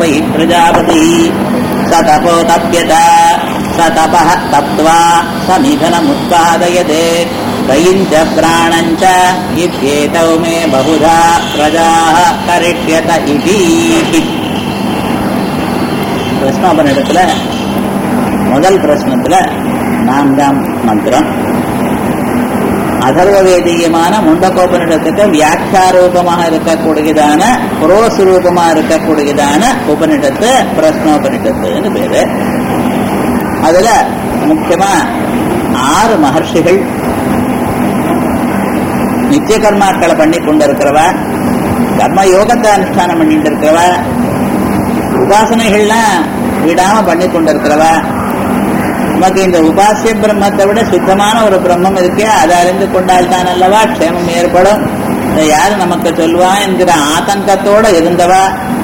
वै प्रजापति स तपो तप्यत स तपः तप्त्वा समिधनमुत्पादयते दयिम् च प्राणम् च इत्येतौ मे बहुधा प्रजाः करिष्यत इति பிரஸ்னோபனிடத்துல முதல் பிரஸ்னத்துல நான்காம் மந்திரம் அதர்வ வேதியமான முண்டகோபனிடத்துக்கு வியாக்கியாரூபமாக இருக்கக்கூடியதான புரோஸ் ரூபமாக இருக்கக்கூடியதான உபனிடத்து பிரஸ்னோபனிடத்துன்னு பேரு அதுல முக்கியமா ஆறு மகர்ஷிகள் நித்திய கர்மாக்களை பண்ணி கொண்டிருக்கிறவ கர்ம யோகத்தை அனுஷ்டானம் பண்ணிட்டு இருக்கிறவ உபாசனைகள்லாம் விடாம பண்ணி கொண்டிருக்கிறவ நமக்கு இந்த உபாசிய பிரம்மத்தை விட சுத்தமான ஒரு பிரம்மம் இருக்கே அதை அறிந்து கொண்டால் தான் அல்லவா க்ஷேமம் ஏற்படும் இதை யாரு நமக்கு சொல்வா என்கிற ஆதங்கத்தோட இருந்தவா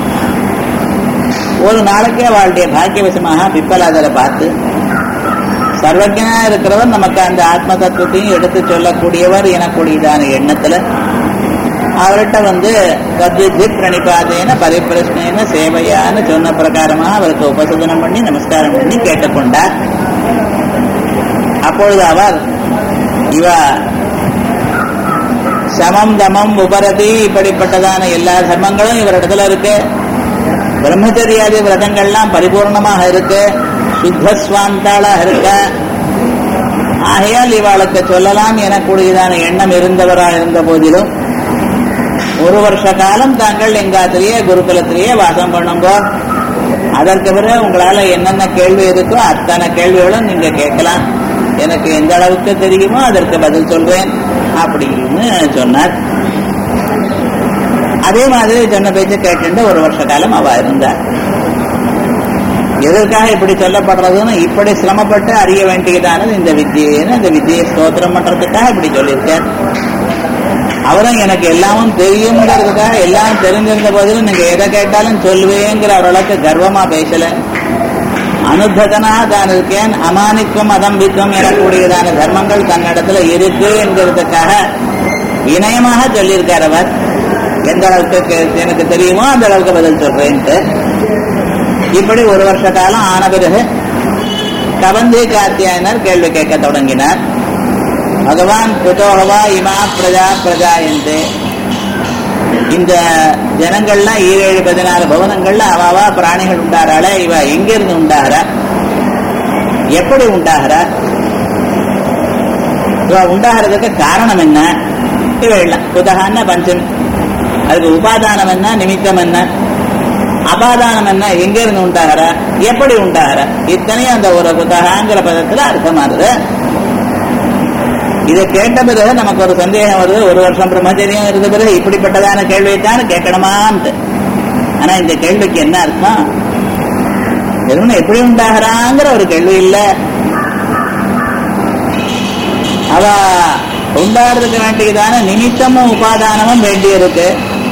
ஒரு நாளைக்கே அவளுடைய பாக்கியவசமாக பிப்பலாதரை பார்த்து சர்வஜனா இருக்கிறவர் நமக்கு அந்த ஆத்ம தத்துவத்தையும் எடுத்து சொல்லக்கூடியவர் எனக்கூடியதான எண்ணத்துல அவர்கிட்ட வந்து தத்வித் பிரணிபாதேன பரிப்பிரஷ்னேன சேவையான்னு சொன்ன பிரகாரமாக அவருக்கு உபசதனம் பண்ணி நமஸ்காரம் பண்ணி கேட்டுக்கொண்டார் அப்பொழுது அவர் இவ சமம் தமம் உபரதி இப்படிப்பட்டதான எல்லா தர்மங்களும் இவரிடத்துல இருக்கு பிரம்மச்சரியாதி விரதங்கள்லாம் பரிபூர்ணமாக இருக்கு சுத்தஸ்வாந்தாளாக இருக்க ஆகையால் இவாளுக்கு சொல்லலாம் எனக்கூடியதான எண்ணம் இருந்தவராக இருந்த போதிலும் ஒரு வருஷ காலம் தாங்கள் எங்காத்திலேயே குருகுலத்திலேயே வாசம் பண்ணுங்க அதற்கு பிறகு உங்களால என்னென்ன கேள்வி இருக்கோ அத்தனை கேள்விகளும் நீங்க கேட்கலாம் எனக்கு எந்த அளவுக்கு தெரியுமோ அதற்கு பதில் சொல்றேன் அப்படின்னு சொன்னார் அதே மாதிரி சொன்ன பேச்சு கேட்டு ஒரு வருஷ காலம் அவ இருந்தார் எதற்காக இப்படி சொல்லப்படுறதுன்னு இப்படி சிரமப்பட்டு அறிய வேண்டியதானது இந்த வித்தியைன்னு இந்த வித்தியை ஸ்தோத்திரம் பண்றதுக்காக இப்படி சொல்லியிருக்கார் அவரும் எனக்கு எல்லாமும் தெரியுங்கிறதுக்காக எல்லாம் தெரிஞ்சிருந்த போதிலும் நீங்க எதை கேட்டாலும் சொல்லுவேங்கிற அவர்களுக்கு கர்வமா பேசல அனுபதனா தான் இருக்கேன் அமானிக்கும் அதம்பிக்கும் எனக்கூடியதான தர்மங்கள் தன்னிடத்துல இருக்கு என்கிறதுக்காக இணையமாக சொல்லியிருக்கார் அவர் எந்த அளவுக்கு எனக்கு தெரியுமோ அந்த அளவுக்கு பதில் சொல்றேன்ட்டு இப்படி ஒரு வருஷ காலம் ஆன பிறகு கவந்தி காத்தியாயனர் கேள்வி கேட்க தொடங்கினார் பகவான் குதோகவா இமா பிரஜா பிரஜாயந்தே இந்த ஜனங்கள்லாம் ஈரேழு பதினாறு பவனங்கள்ல அவாவா பிராணிகள் உண்டாராள இவ எங்கிருந்து உண்டாகிற எப்படி உண்டாகிற இவ உண்டாகிறதுக்கு காரணம் என்ன இவையெல்லாம் குதகான பஞ்சம் அதுக்கு உபாதானம் என்ன நிமித்தம் என்ன அபாதானம் என்ன எங்க இருந்து உண்டாகிற எப்படி உண்டாகிற இத்தனையும் அந்த ஒரு குதகாங்கிற பதத்துல அர்த்தமானது இதை கேட்ட பிறகு நமக்கு ஒரு சந்தேகம் வருது ஒரு வருஷம் பிரம்மச்சரியம் இருந்த பிறகு இப்படிப்பட்டதான கேள்வியைத்தான் கேட்கணுமான்ட்டு ஆனா இந்த கேள்விக்கு என்ன அர்த்தம் வெறும் எப்படி உண்டாகிறாங்கிற ஒரு கேள்வி இல்ல அவ உண்டாடுறதுக்கு வேண்டியதான நிமித்தமும் உபாதானமும் வேண்டி இருக்கு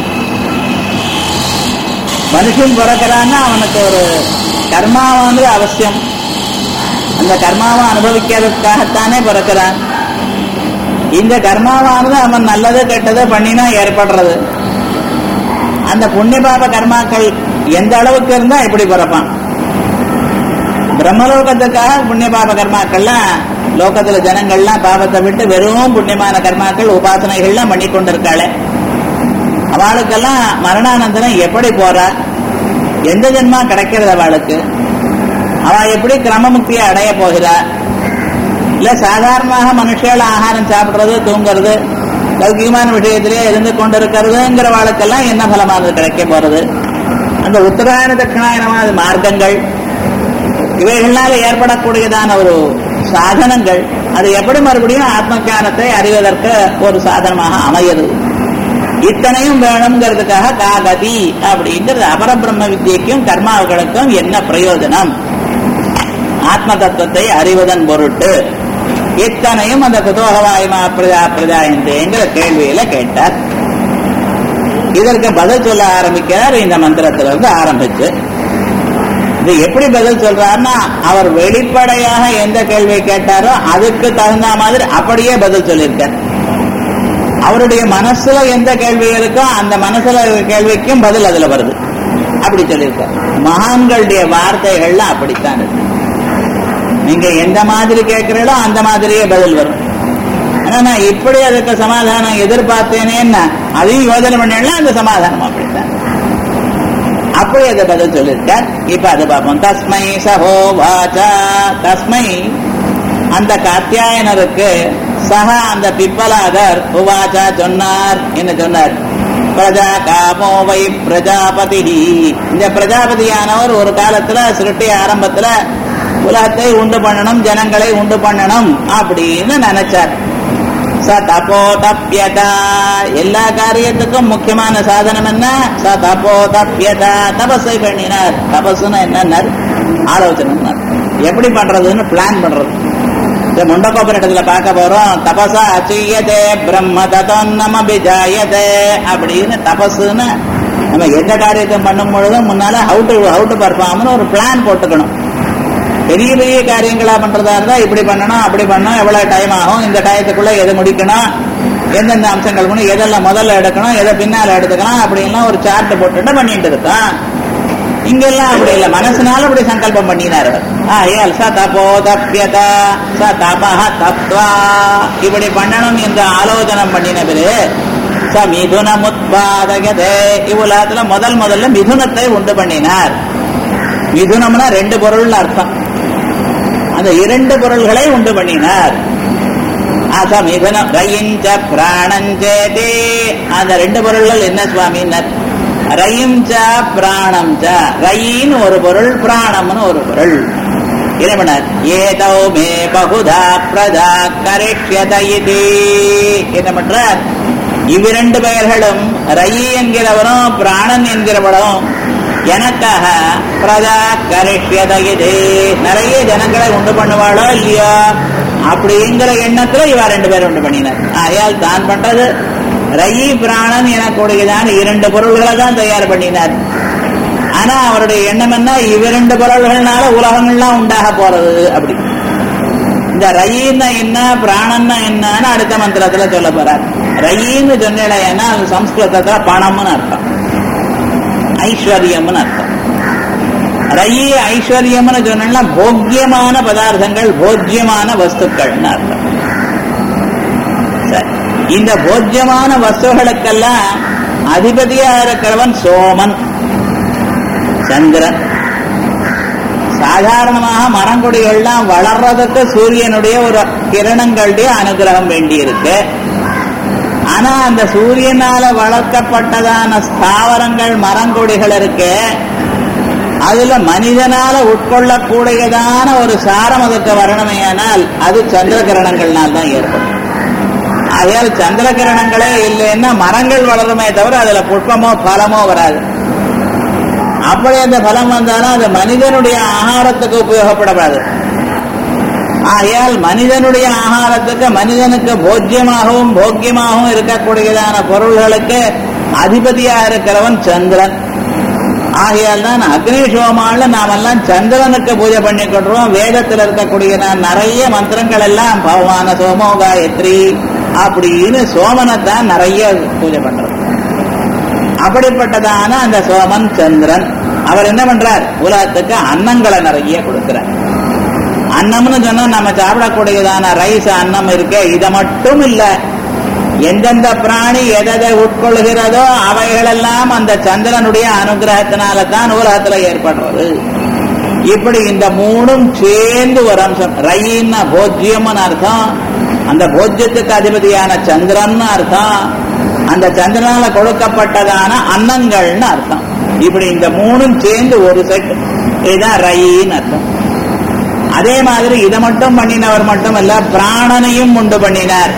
மனுஷன் பிறக்கிறான்னா அவனுக்கு ஒரு கர்மாவானது அவசியம் அந்த கர்மாவை அனுபவிக்கிறதுக்காகத்தானே பிறக்கிறான் இந்த கர்மாவானது அவன் நல்லது கெட்டது பண்ணினா ஏற்படுறது அந்த புண்ணிய பாப கர்மாக்கள் எந்த அளவுக்கு இருந்தா எப்படி பிறப்பான் பிரம்மலோகத்துக்காக புண்ணிய பாப கர்மாக்கள்லாம் லோகத்துல ஜனங்கள்லாம் பாவத்தை விட்டு வெறும் புண்ணியமான கர்மாக்கள் உபாசனைகள்லாம் பண்ணி கொண்டிருக்காளே அவளுக்கெல்லாம் மரணானந்தரம் எப்படி போறா எந்த ஜென்மா கிடைக்கிறது அவளுக்கு அவ எப்படி கிரமமுக்தியை அடைய போகிறா இல்ல சாதாரணமாக மனுஷால ஆகாரம் சாப்பிடுறது தூங்குறது லௌகிகமான விஷயத்திலே இருந்து கொண்டிருக்கிறதுங்கிற வாழ்க்கெல்லாம் என்ன பலமானது கிடைக்க போறது அந்த உத்தராயண தட்சிணாயனமான மார்க்கங்கள் இவைகளால ஏற்படக்கூடியதான ஒரு சாதனங்கள் அது எப்படி மறுபடியும் ஆத்ம அறிவதற்கு ஒரு சாதனமாக அமையுது இத்தனையும் வேணுங்கிறதுக்காக காகதி அப்படிங்கிறது அபரபிரம்ம வித்தியக்கும் கர்மாவுகளுக்கும் என்ன பிரயோஜனம் ஆத்ம தத்துவத்தை அறிவதன் பொருட்டு இத்தனையும் அந்த குதோகவாயுமா பிரஜா பிரஜாயந்தேங்கிற கேள்வியில கேட்டார் இதற்கு பதில் சொல்ல ஆரம்பிக்கிறார் இந்த மந்திரத்திலிருந்து ஆரம்பிச்சு இது எப்படி பதில் சொல்றாருன்னா அவர் வெளிப்படையாக எந்த கேள்வியை கேட்டாரோ அதுக்கு தகுந்த மாதிரி அப்படியே பதில் சொல்லியிருக்கார் அவருடைய மனசுல எந்த கேள்வி இருக்கோ அந்த மனசுல இருக்க கேள்விக்கும் பதில் அதுல வருது அப்படி சொல்லியிருக்கார் மகான்களுடைய வார்த்தைகள்லாம் அப்படித்தான் இருக்கு நீங்க எந்த மாதிரி கேட்கிறீங்களோ அந்த மாதிரியே பதில் வரும் ஆனா நான் இப்படி அதுக்கு சமாதானம் எதிர்பார்த்தேனேன்னா அதையும் யோஜனை பண்ணலாம் அந்த சமாதானம் அப்படித்தான் அப்படி அதை பதில் சொல்லியிருக்கார் இப்ப அது பார்ப்போம் தஸ்மை சஹோ வாச்சா தஸ்மை அந்த காத்தியாயனருக்கு சக அந்த பிப்பலாதர் உவாச்சா சொன்னார் என்ன சொன்னார் பிரஜா காமோ வை பிரஜாபதி இந்த பிரஜாபதியானவர் ஒரு காலத்துல சிருஷ்டி ஆரம்பத்துல உலகத்தை உண்டு பண்ணணும் ஜனங்களை உண்டு பண்ணணும் அப்படின்னு நினைச்சார் ச தபோ தப்யதா எல்லா காரியத்துக்கும் முக்கியமான சாதனம் என்ன ச தபோ தப்யதா தபஸை பண்ணினார் தபஸ்ன்னு என்னன்னார் ஆலோசனை எப்படி பண்றதுன்னு பிளான் பண்றது இந்த முண்டகோபுரத்துல பார்க்க போறோம் தபசா அச்சீயதே பிரம்ம ததோன்னம பிஜாயதே அப்படின்னு தபஸ்ன்னு நம்ம எந்த காரியத்தை பண்ணும் பொழுதும் முன்னால ஹவு டு ஹவு டு பர்ஃபார்ம்னு ஒரு பிளான் போட்டுக்கணும் பெரிய பெரிய காரியங்களா பண்றதா இருந்தா இப்படி பண்ணணும் அப்படி பண்ணணும் எவ்வளவு டைம் ஆகும் இந்த டயத்துக்குள்ள எதை முடிக்கணும் எந்தெந்த அம்சங்கள் பண்ணணும் எதெல்லாம் முதல்ல எடுக்கணும் எதை பின்னால எடுத்துக்கலாம் அப்படின்லாம் ஒரு சார்ட் போட்டுட்டு பண்ணிட்டு இருக்கான் இங்கெல்லாம் அப்படி இல்லை மனசுனால அப்படி சங்கல்பம் பண்ணினார் அவர் ஆயால் ச தபோ தப்யதா ச தபஹ தப்வா இப்படி பண்ணணும் என்று ஆலோசனை பண்ணின பிறகு ச மிதுனம் உத்பாதகதே இவ்வுலகத்துல முதல் முதல்ல மிதுனத்தை உண்டு பண்ணினார் மிதுனம்னா ரெண்டு பொருள் அர்த்தம் அந்த இரண்டு பொருள்களை உண்டு பண்ணினார் அசமிதனம் ரயிஞ்ச பிராணஞ்சேதே அந்த ரெண்டு பொருள்கள் என்ன சுவாமினர் ரயும் ச பிராணம் ச ரயின்னு ஒரு பொருள் பிராணம்னு ஒரு பொருள் இறைவனர் ஏதோ மே பகுதா பிரஜா கரிஷ்யத இது என்ன பண்றார் இவ்விரண்டு பெயர்களும் ரயி என்கிறவரும் பிராணன் என்கிறவரும் எனக்காக பிரஜா கரிஷ்யத இது நிறைய ஜனங்களை உண்டு பண்ணுவாளோ இல்லையோ அப்படிங்கிற எண்ணத்துல இவ ரெண்டு பேரும் உண்டு பண்ணினார் ஆகையால் தான் பண்றது ரயி பிராணன் எனக்கூடியதான இரண்டு பொருள்களை தான் தயார் பண்ணினார் ஆனா அவருடைய எண்ணம் என்ன இவ்விரண்டு பொருள்கள்னால உலகங்கள்லாம் உண்டாக போறது அப்படி இந்த ரயின்னா என்ன பிராணன்னா என்னன்னு அடுத்த மந்திரத்துல சொல்ல போறார் ரயின்னு சொன்னா அது சம்ஸ்கிருதத்துல பணம்னு அர்த்தம் ஐஸ்வர்யம்னு அர்த்தம் ரயி ஐஸ்வர்யம்னு சொன்னா போக்கியமான பதார்த்தங்கள் போஜ்யமான வஸ்துக்கள்னு அர்த்தம் சரி இந்த போஜ்யமான வஸ்துகளுக்கெல்லாம் அதிபதியா இருக்கிறவன் சோமன் சந்திரன் சாதாரணமாக மரங்கொடிகள்லாம் வளர்றதுக்கு சூரியனுடைய ஒரு கிரணங்களுடைய அனுகிரகம் வேண்டியிருக்கு ஆனா அந்த சூரியனால வளர்க்கப்பட்டதான ஸ்தாவரங்கள் மரங்கொடிகள் இருக்கு அதுல மனிதனால உட்கொள்ளக்கூடியதான ஒரு சாரம் அதுக்கு வரணுமேயானால் அது சந்திர கிரணங்கள்னால் தான் ஏற்படும் ஆகையால் சந்திர கிரணங்களே இல்லைன்னா மரங்கள் வளருமே தவிர அதுல புஷ்பமோ பலமோ வராது அப்படி அந்த பலம் வந்தாலும் அது மனிதனுடைய ஆகாரத்துக்கு உபயோகப்படாது ஆகையால் மனிதனுடைய ஆகாரத்துக்கு மனிதனுக்கு போஜ்யமாகவும் போக்கியமாகவும் இருக்கக்கூடியதான பொருள்களுக்கு அதிபதியாக இருக்கிறவன் சந்திரன் ஆகையால் தான் அக்னி சோமால நாமெல்லாம் சந்திரனுக்கு பூஜை பண்ணி கொள்றோம் வேதத்தில் இருக்கக்கூடிய நிறைய மந்திரங்கள் எல்லாம் பகவான சோமோ காயத்ரி அப்படின்னு சோமனைத்தான் நிறைய பூஜை பண்றோம் அப்படிப்பட்டதான அந்த சோமன் சந்திரன் அவர் என்ன பண்றார் உலகத்துக்கு அன்னங்களை நிறைய கொடுக்கிறார் அன்னம்னு சொன்னா நம்ம சாப்பிடக்கூடியதான ரைஸ் அன்னம் இருக்கு இதை மட்டும் இல்ல எந்தெந்த பிராணி எதை உட்கொள்கிறதோ அவைகளெல்லாம் அந்த சந்திரனுடைய அனுகிரகத்தினால தான் உலகத்துல ஏற்படுறது இப்படி இந்த மூணும் சேர்ந்து ஒரு அம்சம் ரயின்னு போஜ்யம்னு அர்த்தம் அந்த போஜ்யத்துக்கு அதிபதியான சந்திரன் அர்த்தம் அந்த சந்திரனால கொடுக்கப்பட்டதான அன்னங்கள்னு அர்த்தம் இப்படி இந்த மூணும் சேர்ந்து ஒரு செட் இதுதான் ரயின்னு அர்த்தம் அதே மாதிரி இதை மட்டும் பண்ணினவர் மட்டும் இல்ல பிராணனையும் உண்டு பண்ணினார்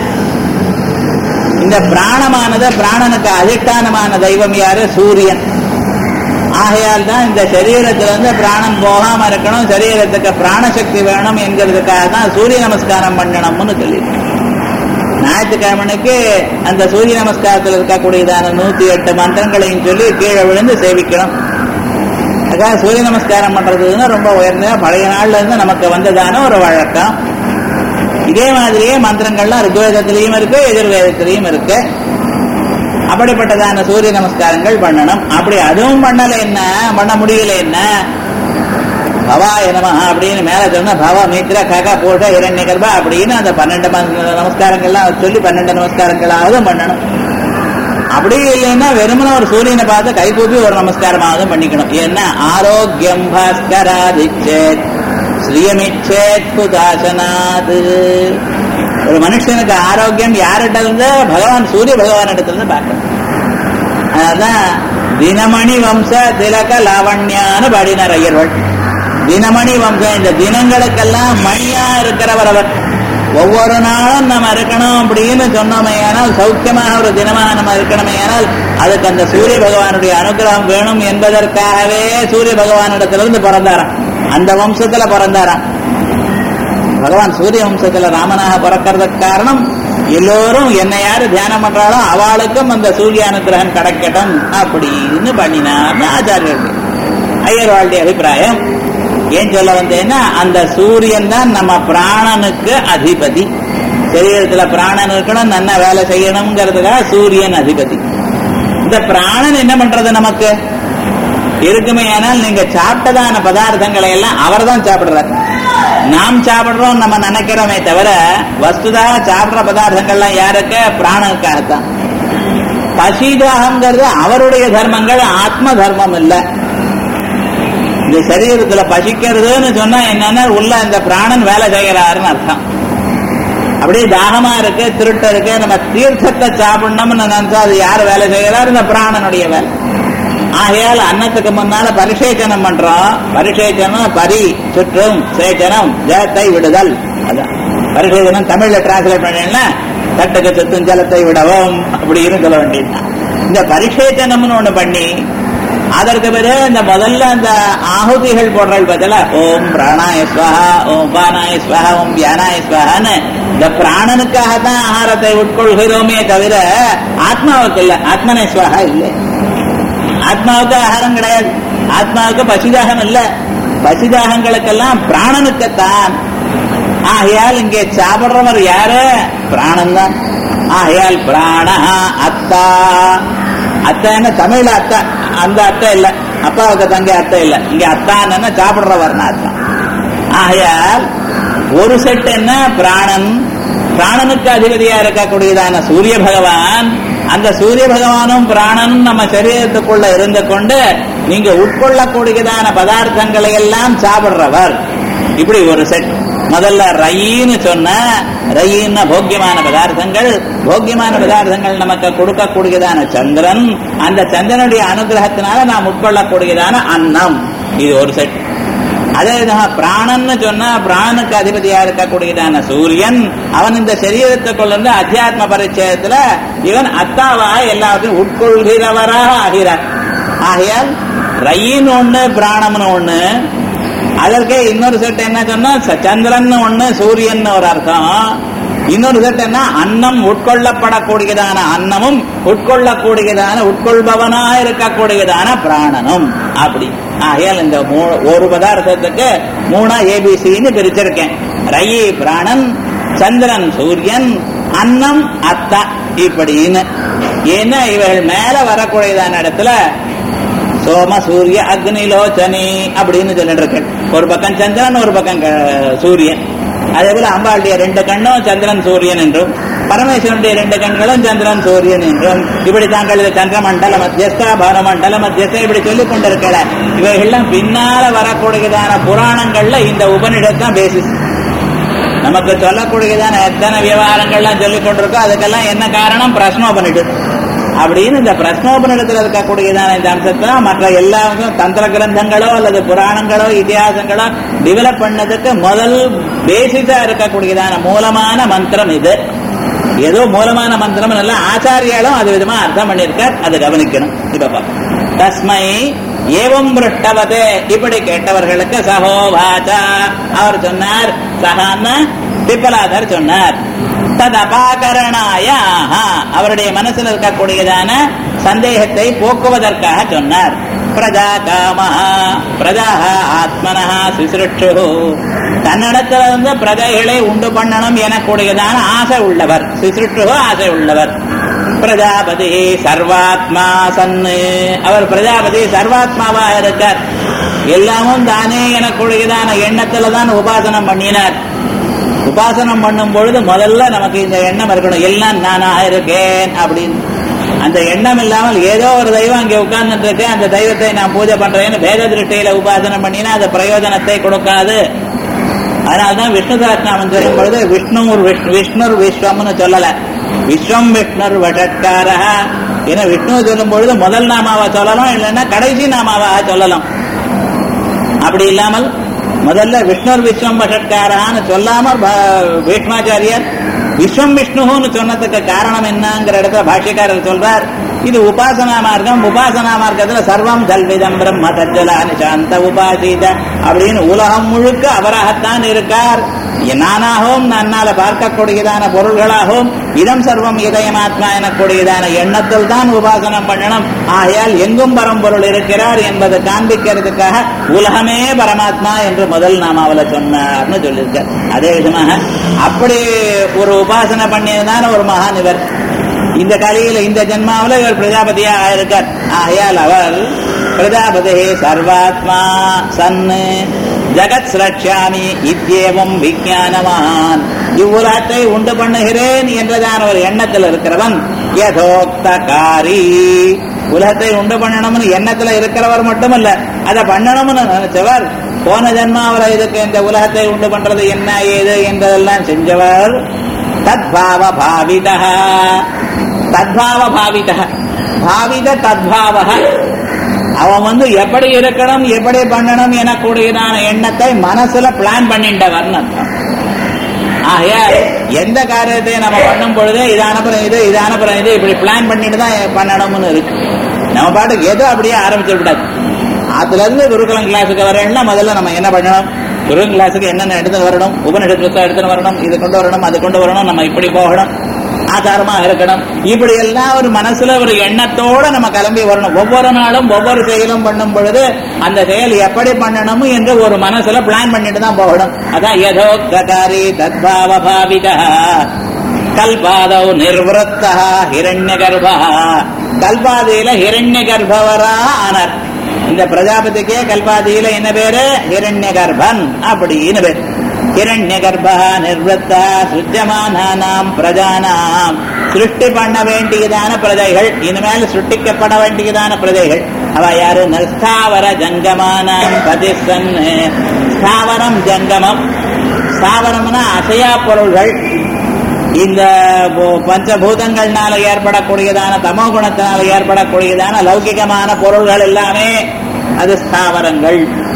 இந்த பிராணமானது பிராணனுக்கு அதிஷ்டானமான தெய்வம் யாரு சூரியன் ஆகையால் தான் இந்த சரீரத்திலிருந்து பிராணம் போகாம இருக்கணும் சரீரத்துக்கு பிராணசக்தி வேணும் என்கிறதுக்காக தான் சூரிய நமஸ்காரம் பண்ணணும்னு சொல்லியிருக்கேன் ஞாயிற்றுக்கிழமனுக்கு அந்த சூரிய நமஸ்காரத்தில் இருக்கக்கூடியதான நூத்தி எட்டு மந்திரங்களையும் சொல்லி கீழே விழுந்து சேவிக்கணும் அதுக்காக சூரிய நமஸ்காரம் பண்றதுன்னா ரொம்ப உயர்ந்த பழைய நாள்ல இருந்து நமக்கு வந்ததான ஒரு வழக்கம் இதே மாதிரியே மந்திரங்கள்லாம் ருக்வேதத்திலையும் இருக்கு எதிர்வேதத்திலையும் இருக்கு அப்படிப்பட்டதான சூரிய நமஸ்காரங்கள் பண்ணணும் அப்படி அதுவும் பண்ணல என்ன பண்ண முடியல என்ன பவாய நம அப்படின்னு மேல சொன்னா பவ மித்ர கக போட்ட இரண்ய கர்ப்பா அப்படின்னு அந்த பன்னெண்டு ம- நமஸ்காரங்கள்லாம் சொல்லி பன்னெண்டு நமஸ்காரங்களாவது பண்ணணும் அப்படி இல்லைன்னா வெறுமன ஒரு சூரியனை பார்த்து கைகூப்பி ஒரு நமஸ்காரமாவது பண்ணிக்கணும் ஏன்னா ஆரோக்கியம் பாஸ்கராதிச்சேத் ஸ்ரீயமிச்சேத் குதாசனாது ஒரு மனுஷனுக்கு ஆரோக்கியம் யார்கிட்ட இருந்து பகவான் சூரிய பகவான் இடத்துல இருந்து பார்க்கணும் அதான் தினமணி வம்ச திலக லாவண்யான்னு பாடினார் ஐயர்வள் தினமணி வம்சம் இந்த தினங்களுக்கெல்லாம் மணியா இருக்கிறவர் அவர் ஒவ்வொரு நாளும் நம்ம இருக்கணும் அப்படின்னு சொன்னோமையானால் சௌக்கியமாக ஒரு தினமாக நம்ம இருக்கணுமையானால் அதுக்கு அந்த சூரிய பகவானுடைய அனுகிரகம் வேணும் என்பதற்காகவே சூரிய பகவானிடத்திலிருந்து பிறந்தாராம் அந்த வம்சத்துல பிறந்தாராம் பகவான் சூரிய வம்சத்துல ராமனாக பிறக்கிறதுக்கு காரணம் எல்லோரும் என்னை யாரு தியானம் பண்றாளோ அவளுக்கும் அந்த சூரிய அனுகிரகம் கிடைக்கட்டும் அப்படின்னு பண்ணினார் ஆச்சாரியர்கள் ஐயர்வாளுடைய அபிப்பிராயம் ஏன் சொல்ல வந்தேன்னா அந்த சூரியன் தான் நம்ம பிராணனுக்கு அதிபதி சரீரத்துல பிராணன் இருக்கணும் நல்லா வேலை செய்யணுங்கிறதுக்காக சூரியன் அதிபதி இந்த பிராணன் என்ன பண்றது நமக்கு இருக்குமே ஆனால் நீங்க சாப்பிட்டதான பதார்த்தங்களை எல்லாம் அவர் தான் சாப்பிடுறார் நாம் சாப்பிடுறோம் நம்ம நினைக்கிறோமே தவிர வஸ்துதா சாப்பிடுற பதார்த்தங்கள்லாம் யாருக்கு பிராணனுக்காகத்தான் பசிதாகங்கிறது அவருடைய தர்மங்கள் ஆத்ம தர்மம் இல்ல இந்த சரீரத்துல பசிக்கிறதுன்னு சொன்னா என்னன்னா உள்ள இந்த பிராணன் வேலை செய்யறாருன்னு அர்த்தம் அப்படியே தாகமா இருக்கு திருட்டு இருக்கு நம்ம தீர்த்தத்தை சாப்பிடணும்னு நினைச்சா அது யார் வேலை செய்யறாரு இந்த பிராணனுடைய வேலை ஆகையால் அன்னத்துக்கு முன்னால பரிசேச்சனம் பண்றோம் பரிசேச்சனம் பரி சுற்றும் சேச்சனம் ஜலத்தை விடுதல் அதான் பரிசேச்சனம் தமிழ்ல டிரான்ஸ்லேட் பண்ணீங்கன்னா தட்டுக்கு சுத்தும் ஜலத்தை விடவும் அப்படின்னு சொல்ல வேண்டியதுதான் இந்த பரிசேச்சனம்னு ஒண்ணு பண்ணி அதற்கு பிறகு இந்த முதல்ல அந்த ஆகுதிகள் போடுறது பதில ஓம் பிராணாய ஸ்வஹா ஓம் பானாய ஸ்வஹா ஓம் வியானாய ஸ்வஹான்னு இந்த பிராணனுக்காக தான் ஆகாரத்தை உட்கொள்கிறோமே தவிர ஆத்மாவுக்கு இல்ல ஆத்மனே ஸ்வஹா இல்லை ஆத்மாவுக்கு ஆகாரம் கிடையாது ஆத்மாவுக்கு பசிதாகம் இல்ல பசிதாகங்களுக்கெல்லாம் பிராணனுக்குத்தான் ஆகையால் இங்கே சாப்பிடுறவர் யாரு பிராணன் தான் ஆகையால் பிராண அத்தா அத்தான்னு தமிழ்ல அத்தா அந்த அத்தை இல்ல அப்பாவுக்கு தங்க அத்தை இல்ல இங்க அத்தான்னு சாப்பிடுறவர்னா அர்த்தம் ஆகையால் ஒரு செட் என்ன பிராணன் பிராணனுக்கு அதிபதியா இருக்கக்கூடியதான சூரிய பகவான் அந்த சூரிய பகவானும் பிராணனும் நம்ம சரீரத்துக்குள்ள இருந்து கொண்டு நீங்க உட்கொள்ளக்கூடியதான பதார்த்தங்களை எல்லாம் சாப்பிடுறவர் இப்படி ஒரு செட் முதல்ல ரயின்னு சொன்ன ரயின்னு போக்கியமான பதார்த்தங்கள் போக்கியமான பதார்த்தங்கள் நமக்கு கொடுக்கக்கூடியதான சந்திரன் அந்த சந்திரனுடைய அனுகிரகத்தினால நாம் உட்கொள்ளக்கூடியதான அன்னம் இது ஒரு செட் அதே விதமாக பிராணன்னு சொன்னா பிராணனுக்கு அதிபதியா இருக்கக்கூடியதான சூரியன் அவன் இந்த சரீரத்துக்குள்ள இருந்து அத்தியாத்ம பரிச்சயத்துல இவன் அத்தாவா எல்லாத்தையும் உட்கொள்கிறவராக ஆகிறார் ஆகையால் ரயின் ஒண்ணு பிராணம்னு ஒண்ணு அதற்கே இன்னொரு செட் என்ன சொன்னா ச- சந்திரன் ஒண்ணு சூரியன் ஒரு அர்த்தம் இன்னொரு செட் என்ன அன்னம் உட்கொள்ளப்படக்கூடியதான அன்னமும் உட்கொள்ளக்கூடியதான உட்கொள்பவனா இருக்கக்கூடியதான பிராணனும் அப்படி ஆகையால் இந்த மூ- ஒரு பதார்த்தத்துக்கு மூணா ஏபிசின்னு பிரிச்சிருக்கேன் ரயி பிராணன் சந்திரன் சூரியன் அன்னம் அத்தா இப்படின்னு ஏன்னா இவர்கள் மேல வரக்கூடியதான இடத்துல சோம சூரிய அக்னிலோச்சனி அப்படின்னு சொல்லிட்டு இருக்கேன் ஒரு பக்கம் சந்திரன் ஒரு பக்கம் க- சூரியன் அதே போல அம்பாளுடைய ரெண்டு கண்ணும் சந்திரன் சூரியன் என்றும் பரமேஸ்வரனுடைய ரெண்டு கண்களும் சந்திரன் சூரியன் என்றும் இப்படி தாங்கள் இது சந்திரமண்டல மத்தியஸ்தா பாரமண்டல மத்தியஸ்தா இப்படி சொல்லிக் கொண்டிருக்கல இவைகள்லாம் பின்னால வரக்கூடியதான புராணங்கள்ல இந்த உபனிஷத் தான் பேசிஸ் நமக்கு சொல்லக்கூடியதான எத்தனை விவகாரங்கள்லாம் சொல்லிக் கொண்டிருக்கோ அதுக்கெல்லாம் என்ன காரணம் பிரஸ்னோபனிஷத் அப்படின்னு இந்த பிரஸ்னோபனிடத்தில் இருக்கக்கூடியதான இந்த அம்சத்தை மற்ற எல்லா தந்திர கிரந்தங்களோ அல்லது புராணங்களோ இதிகாசங்களோ டெவலப் பண்ணதுக்கு முதல் பேசிஸா இருக்கக்கூடியதான மூலமான மந்திரம் இது ஏதோ மூலமான மந்திரம் இல்ல ஆச்சாரியாலும் அது விதமா அர்த்தம் பண்ணியிருக்கார் அதை கவனிக்கணும் இப்ப பாப்போம். தஸ்மை ஏவம் பிருஷ்டவதே இப்படி கேட்டவர்களுக்கு சகோவாச்சா அவர் சொன்னார் சகான்னு பிப்பலாதர் சொன்னார் ததபாகரணாய ஆஹா அவருடைய மனசில் இருக்கக்கூடியதான சந்தேகத்தை போக்குவதற்காக சொன்னார் பிரஜா காமஹா பிரஜாக ஆத்மனஹா சிசுருட்சு தன்னிடத்துல வந்து பிரஜைகளை உண்டு பண்ணணும் எனக்கூடியதான ஆசை உள்ளவர் சிசுருட்சு ஆசை உள்ளவர் பிரஜாபதி சர்வாத்மா சன்னு அவர் பிரஜாபதி சர்வாத்மாவா இருக்கார் எல்லாமும் தானே எனக்குரியதான எண்ணத்துல தான் உபாசனம் பண்ணினார் உபாசனம் பண்ணும் பொழுது முதல்ல நமக்கு இந்த எண்ணம் இருக்கணும் எல்லாம் நானா இருக்கேன் அப்படின்னு அந்த எண்ணம் இல்லாமல் ஏதோ ஒரு தெய்வம் அங்கே உட்கார்ந்துட்டு இருக்கு அந்த தெய்வத்தை நான் பூஜை பண்றேன்னு வேத திருஷ்டியில உபாசனம் பண்ணினா அது பிரயோஜனத்தை கொடுக்காது அதனால்தான் விஷ்ணு சகஸ்நாமம் சொல்லும் பொழுது விஷ்ணு விஷ்ணு விஷ்ணுர் விஸ்வம்னு சொல்லல விஸ்வம் விஷ்ணுர் வடக்காரா ஏன்னா விஷ்ணு சொல்லும் பொழுது முதல் நாமாவா சொல்லலாம் இல்லைன்னா கடைசி நாமாவா சொல்லலாம் அப்படி இல்லாமல் முதல்ல விஷ்ணுர் விஸ்வம் வஷட்காரான்னு சொல்லாம பீஷ்மாச்சாரியர் விஸ்வம் விஷ்ணுன்னு சொன்னதுக்கு காரணம் என்னங்கிற இடத்துல பாஷ்யக்காரர் சொல்றார் இது உபாசனா மார்க்கம் உபாசனா மார்க்கத்துல சர்வம் கல்விதம் பிரம்ம தஜ்ஜலா நிசாந்த உபாசித அப்படின்னு உலகம் முழுக்க அவராகத்தான் இருக்கார் நானாகவும் நன்னால பார்க்கக்கூடியதான பொருள்களாகவும் இதம் சர்வம் இதயமாத்மா எனக்கூடியதான எண்ணத்தில் தான் உபாசனம் பண்ணணும் ஆகையால் எங்கும் பரம்பொருள் இருக்கிறார் என்பதை காண்பிக்கிறதுக்காக உலகமே பரமாத்மா என்று முதல் நாமாவில சொன்னார்னு சொல்லியிருக்கார் அதே விதமாக அப்படி ஒரு உபாசனை பண்ணியதான ஒரு மகான் இவர் இந்த கலியில இந்த ஜென்மாவில இவர் பிரஜாபதியா ஆயிருக்கார் ஆகையால் அவர் பிரஜாபதி சர்வாத்மா சன்னு ஜகத் சிரட்சாமி இத்தியேவம் விஜயானவான் இவ்வுலகத்தை உண்டு பண்ணுகிறேன் என்றதான ஒரு எண்ணத்தில் இருக்கிறவன் யதோக்தகாரி உலகத்தை உண்டு பண்ணணும்னு எண்ணத்துல இருக்கிறவர் மட்டுமல்ல அதை பண்ணணும்னு நினைச்சவர் போன ஜென்மாவில இதுக்கு இந்த உலகத்தை உண்டு பண்றது என்ன ஏது என்றதெல்லாம் செஞ்சவர் தத்பாவ பாவிதா தத்பாவ பாவிதா பாவித தத்பாவ அவன் வந்து எப்படி இருக்கணும் எப்படி பண்ணணும் எனக்கூடியதான எண்ணத்தை மனசுல பிளான் பண்ணிட்டவர்னு அர்த்தம் ஆகையால் எந்த காரியத்தை நம்ம பண்ணும் பொழுதே இது அனுப்புறம் இது இது அனுப்புறம் இது இப்படி பிளான் பண்ணிட்டு தான் பண்ணணும்னு இருக்கு நம்ம பாட்டுக்கு எதோ அப்படியே ஆரம்பிச்சு விடாது அதுல இருந்து குருகுலம் கிளாஸுக்கு வரேன்னா முதல்ல நம்ம என்ன பண்ணணும் குருகுலம் கிளாஸுக்கு என்னென்ன எடுத்து வரணும் உபநிஷத்து எடுத்துன்னு வரணும் இது கொண்டு வரணும் அது கொண்டு வரணும் நம்ம இப்படி போகணும் ஆச்சாரமா இருக்கணும் இப்படி எல்லாம் ஒரு மனசுல ஒரு எண்ணத்தோட நம்ம கிளம்பி வரணும் ஒவ்வொரு நாளும் ஒவ்வொரு செயலும் பண்ணும் பொழுது அந்த செயல் எப்படி பண்ணணும் என்று ஒரு மனசுல பிளான் பண்ணிட்டு தான் போகணும் அதான் யதோக்தகாரி தத்பாவ பாவிதா கல்பாதவ் நிர்வத்தா ஹிரண்ய கர்ப்பா கல்பாதியில ஹிரண்ய கர்ப்பவரா ஆனார் இந்த பிரஜாபதிக்கே கல்பாதியில என்ன பேரு ஹிரண்ய கர்ப்பன் அப்படின்னு பேர் ஹிரண்ய கர்ப்பா நிர்வத்தா சுஜமானாம் பிரஜானாம் சிருஷ்டி பண்ண வேண்டியதான பிரஜைகள் இனிமேல் சிருஷ்டிக்கப்பட வேண்டியதான பிரஜைகள் அவ யாரு நஸ்தாவர ஜங்கமானாம் பதிசன் ஸ்தாவரம் ஜங்கமம் ஸ்தாவரம்னா அசையா பொருள்கள் இந்த பஞ்சபூதங்கள்னால ஏற்படக்கூடியதான தமோ குணத்தினால ஏற்படக்கூடியதான லௌகிகமான பொருள்கள் எல்லாமே அது ஸ்தாவரங்கள்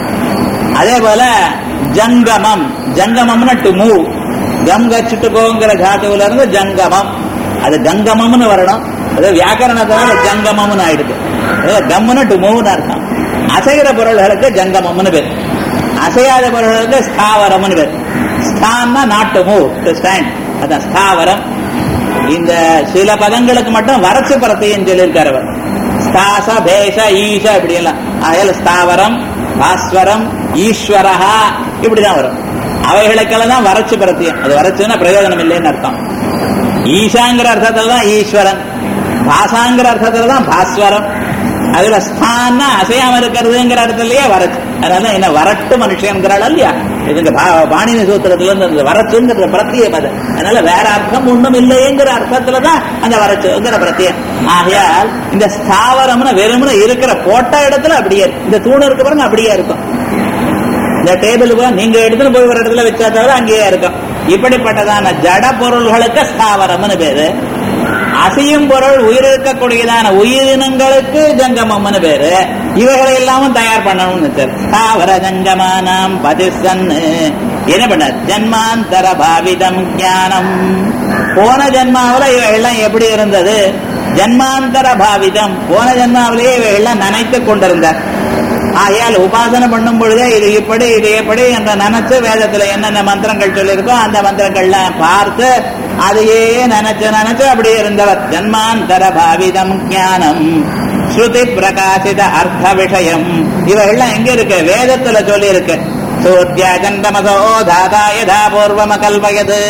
அதே போல ஜங்கமம் ஜங்கமம்னு டு மூவ் கம் கச்சுட்டு போங்கிற தாத்துவில இருந்து ஜங்கமம் அது கங்கமம்னு வரணும் அது வியாக்கரணத்தினால ஜங்கமம்னு ஆயிடுது கம்னு டு மூவ்னு அர்த்தம் அசைகிற பொருள்களுக்கு ஜங்கமம்னு பேர் அசையாத பொருள்களுக்கு ஸ்தாவரம்னு பேர் ஸ்தான்னா not to move to stand அதான் ஸ்தாவரம் இந்த சில பதங்களுக்கு மட்டும் வரச்சு பரத்தையும் சொல்லியிருக்காரு அவர் ஸ்தாச பேச ஈச இப்படி எல்லாம் அயல் ஸ்தாவரம் பாஸ்வரம் ஈஸ்வரஹா இப்படிதான் வரும் அவைகளுக்கெல்லாம் தான் வரச்சு பிரத்தியம் அது வரச்சுன்னா பிரயோஜனம் இல்லைன்னு அர்த்தம் ஈஷாங்கிற அர்த்தத்துல தான் ஈஸ்வரன் பாசாங்கிற அர்த்தத்துல தான் பாஸ்வரம் அதுல ஸ்தான்னா அசையாம இருக்கிறதுங்கிற அர்த்தத்திலேயே வரச்சு அதனால என்ன வரட்டு மனுஷங்கிறாள் இல்லையா இதுங்க பாணினி சூத்திரத்துல இருந்து அந்த வரச்சுங்கிறது பிரத்தியம் அது அதனால வேற அர்த்தம் ஒண்ணும் இல்லைங்கிற அர்த்தத்துலதான் அந்த வரச்சுங்கிற பிரத்தியம் ஆகையால் இந்த ஸ்தாவரம்னு வெறும்னு இருக்கிற போட்ட இடத்துல அப்படியே இந்த தூண் இருக்கு பாருங்க அப்படியே இருக்கும் இந்த டேபிளுக்கு நீங்க எடுத்துன்னு போய் ஒரு இடத்துல வச்சா தவிர அங்கேயே இருக்கும் இப்படிப்பட்டதான ஜட பொருள்களுக்கு ஸ்தாவரம்னு பேரு அசையும் பொருள் உயிர் இருக்கக்கூடியதான உயிரினங்களுக்கு ஜங்கமம்னு பேரு இவைகளை எல்லாமும் தயார் பண்ணணும்னு ஸ்தாவர ஜங்கமானாம் பதிசன்னு என்ன பண்ண ஜன்மாந்தர பாவிதம் ஞானம் போன ஜன்மாவில இவைகள்லாம் எப்படி இருந்தது ஜன்மாந்தர பாவிதம் போன ஜன்மாவிலேயே இவைகள்லாம் நினைத்து கொண்டிருந்தார் ஆகையால் உபாசனை பண்ணும் பொழுதே இது இப்படி இது எப்படி என்று நினைச்சு வேதத்துல என்னென்ன மந்திரங்கள் சொல்லியிருக்கோ அந்த மந்திரங்கள்லாம் பார்த்து அதையே நினைச்சு நினைச்சு அப்படியே இருந்தவர் ஜன்மாந்தர பாவிதம் ஞானம் ஸ்ருதி பிரகாசித அர்த்த விஷயம் இவைகள்லாம் எங்க இருக்கு வேதத்துல சொல்லி இருக்கு சூர்யா ஜந்தமசோ தாதா யதா பூர்வம கல்பயது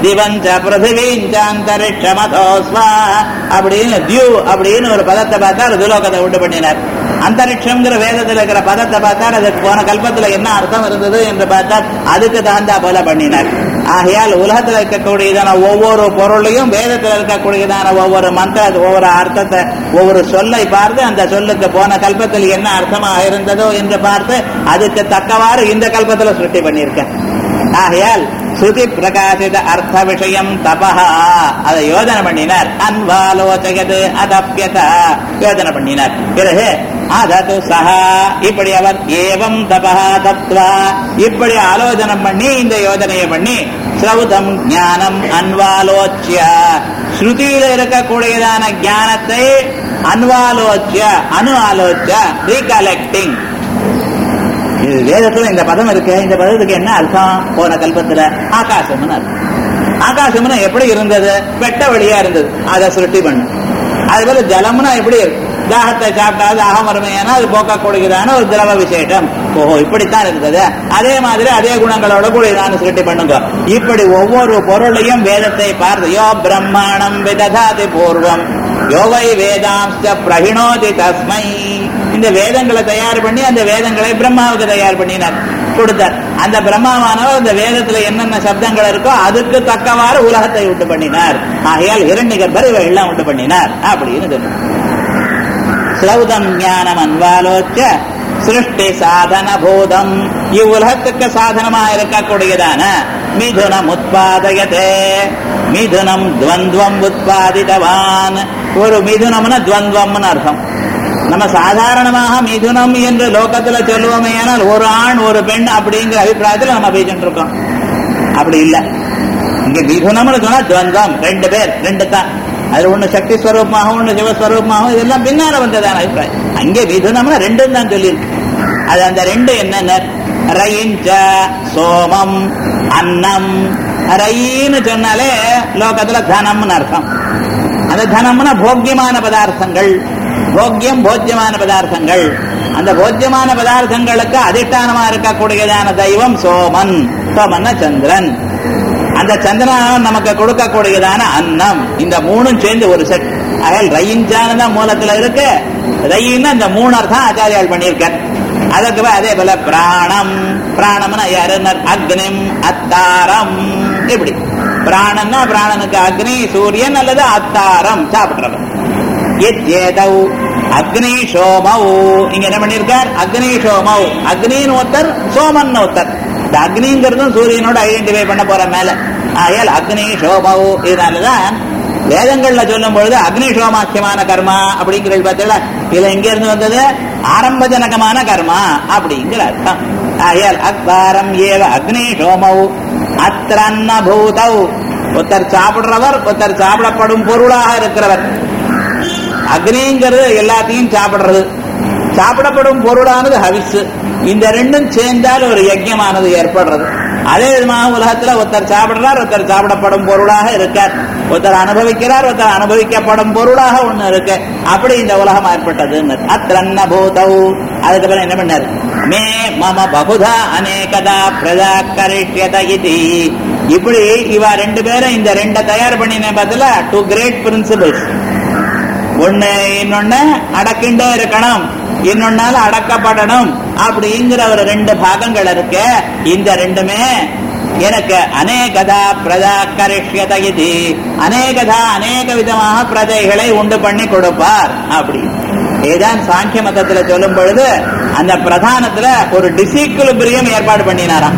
திவஞ்ச பிருத்திவீஞ்சாந்தரிஷமதோஸ்வா அப்படின்னு தியூ அப்படின்னு ஒரு பதத்தை பார்த்தா அது துலோகத்தை உண்டு பண்ணினார் அந்தரிக்ஷம்ங்கிற வேதத்தில் இருக்கிற பதத்தை பார்த்தால் அதுக்கு போன கல்பத்துல என்ன அர்த்தம் இருந்தது என்று பார்த்தால் அதுக்கு தகுந்தா போல பண்ணினார் ஆகையால் உலகத்தில் இருக்கக்கூடியதான ஒவ்வொரு பொருளையும் வேதத்தில் இருக்கக்கூடியதான ஒவ்வொரு மந்திர ஒவ்வொரு அர்த்தத்தை ஒவ்வொரு சொல்லை பார்த்து அந்த சொல்லுக்கு போன கல்பத்தில் என்ன அர்த்தமாக இருந்ததோ என்று பார்த்து அதுக்கு தக்கவாறு இந்த கல்பத்தில் சுட்டி பண்ணியிருக்கேன் ஆகையால் ஸ்ருதி பிரகாசித அர்த்த விஷயம் தபஹா அதை யோஜனை பண்ணினார் அன்வாலோச்சகது அதப்பியத யோஜனை பண்ணினார் பிறகு அதது சஹா இப்படி அவர் ஏவம் தபஹா தத்வா இப்படி ஆலோசனை பண்ணி இந்த யோஜனையை பண்ணி ஸ்ரௌதம் ஞானம் அன்வாலோச்சிய ஸ்ருதியில இருக்கக்கூடியதான ஞானத்தை அன்வாலோச்சிய அனு ஆலோச்சிய ரீகலெக்டிங் இது வேதத்துல இந்த பதம் இருக்கு இந்த பதத்துக்கு என்ன அர்த்தம் போன கல்பத்துல ஆகாசம்னு அர்த்தம் ஆகாசம்னா எப்படி இருந்தது வெட்ட வழியா இருந்தது அதை சுருட்டி பண்ணு அது போல ஜலம்னா எப்படி இருக்கு தாகத்தை சாப்பிட்டா தாகம் வறுமையானா அது போக்கக்கூடியதான ஒரு திரவ விசேஷம் ஓஹோ இப்படித்தான் இருந்தது அதே மாதிரி அதே குணங்களோட கூடியதான சுருட்டி பண்ணுங்க இப்படி ஒவ்வொரு பொருளையும் வேதத்தை பார்த்து யோ பிரம்மாணம் விததாதி பூர்வம் யோவை வேதாம்ச பிரகிணோதி தஸ்மை இந்த வேதங்களை தயார் பண்ணி அந்த வேதங்களை பிரம்மாவுக்கு தயார் பண்ணினார் கொடுத்தார் அந்த பிரம்மாவானவர் அந்த வேதத்துல என்னென்ன சப்தங்கள் இருக்கோ அதுக்கு தக்கவாறு உலகத்தை உண்டு பண்ணினார் ஆகையால் இரண்டு கர்ப்பர் எல்லாம் உண்டு பண்ணினார் அப்படின்னு சொல்லுங்க ஸ்லௌதம் ஞானம் அன்வாலோச்ச சிருஷ்டி சாதன பூதம் இவ்வுலகத்துக்கு சாதனமா இருக்கக்கூடியதான மிதுனம் உத்பாதயதே மிதுனம் துவந்துவம் உத்பாதித்தவான் ஒரு மிதுனம்னா துவந்துவம்னு அர்த்தம் நம்ம சாதாரணமாக மிதுனம் என்று லோகத்துல சொல்லுவோமே ஆனால் ஒரு ஆண் ஒரு பெண் அப்படிங்கிற அபிப்பிராயத்தில் நம்ம பேசிட்டு இருக்கோம் அப்படி இல்லை இங்க மிதுனம்னு சொன்னா துவந்தம் ரெண்டு பேர் ரெண்டு தான் அது ஒண்ணு சக்தி ஸ்வரூபமாகவும் ஒண்ணு சிவஸ்வரூபமாகவும் இதெல்லாம் பின்னால வந்ததான அபிப்பிராயம் அங்கே மிதுனம்னா ரெண்டும் தான் சொல்லியிருக்கு அது அந்த ரெண்டு என்னென்ன ரயிஞ்ச சோமம் அன்னம் ரயின்னு சொன்னாலே லோகத்துல தனம்னு அர்த்தம் அந்த தனம்னா போக்கியமான பதார்த்தங்கள் போக்கியம் போக்கியமான பதார்த்தங்கள் அந்த போக்கியமான பதார்த்தங்களுக்கு அதிஷ்டானமா இருக்கக்கூடியதான தெய்வம் சோமன் சோமன்னா சந்திரன் அந்த சந்திரன் நமக்கு கொடுக்கக்கூடியதான அன்னம் இந்த மூணும் சேர்ந்து ஒரு செட் அகல் ரயின்ஜான தான் மூலத்துல இருக்கு ரயின்னு அந்த மூணு அர்த்தம் ஆச்சாரியால் பண்ணியிருக்கார் அதுக்கு அதே போல பிராணம் பிராணம்னா யாருன்னா அக்னிம் அத்தாரம் இப்படி பிராணன்னா பிராணனுக்கு அக்னி சூரியன் அல்லது அத்தாரம் சாப்பிடுறவர் எத்யேதௌ அக்னி சோமௌ இங்க என்ன பண்ணிருக்கார் அக்னி சோமௌ அக்னின்னு ஒருத்தர் சோமன் ஒருத்தர் இந்த அக்னிங்கிறதும் சூரியனோட ஐடென்டிஃபை பண்ண போற மேல ஆகையால் அக்னி சோமௌ இதனாலதான் வேதங்கள்ல சொல்லும் பொழுது அக்னி சோமாக்கியமான கர்மா அப்படிங்கிறது பார்த்தீங்களா இதுல எங்க இருந்து வந்தது ஆரம்பஜனகமான கர்மா அப்படிங்கிற அர்த்தம் ஆகையால் அக்பாரம் ஏவ அக்னி சோமௌ அத்திரன்ன பூதௌ ஒருத்தர் சாப்பிடுறவர் ஒருத்தர் சாப்பிடப்படும் பொருளாக இருக்கிறவர் அக்னிங்கிறது எல்லாத்தையும் சாப்பிடுறது சாப்பிடப்படும் பொருளானது ஹவிஸ் இந்த ரெண்டும் சேர்ந்தால் ஒரு யஜ்யமானது ஏற்படுறது அதே விதமாக உலகத்துல ஒருத்தர் சாப்பிடுறார் ஒருத்தர் சாப்பிடப்படும் பொருளாக இருக்கார் ஒருத்தர் அனுபவிக்கிறார் ஒருத்தர் அனுபவிக்கப்படும் பொருளாக ஒண்ணு இருக்கு அப்படி இந்த உலகம் ஏற்பட்டது அத்திரன்ன பூதௌ அதுக்கு பிறகு என்ன பண்ணார் மே மம பகுதா அநேகதா பிரஜா கரிஷ்யத இது இப்படி இவ ரெண்டு பேரும் இந்த ரெண்டை தயார் பண்ணின பதில டூ கிரேட் பிரின்சிபிள்ஸ் ஒண்ணு இன்னொன்னு அடக்கிண்டே இருக்கணும் இன்னொன்னால அடக்கப்படணும் அப்படிங்கிற ஒரு ரெண்டு பாகங்கள் இருக்கு இந்த ரெண்டுமே எனக்கு அநேகதா பிரஜா கரிஷ்யத இது அநேகதா அநேக விதமாக பிரஜைகளை உண்டு பண்ணி கொடுப்பார் அப்படி இதுதான் சாங்கிய மதத்துல சொல்லும் பொழுது அந்த பிரதானத்துல ஒரு டிசிக்குலிபிரியம் ஏற்பாடு பண்ணினாராம்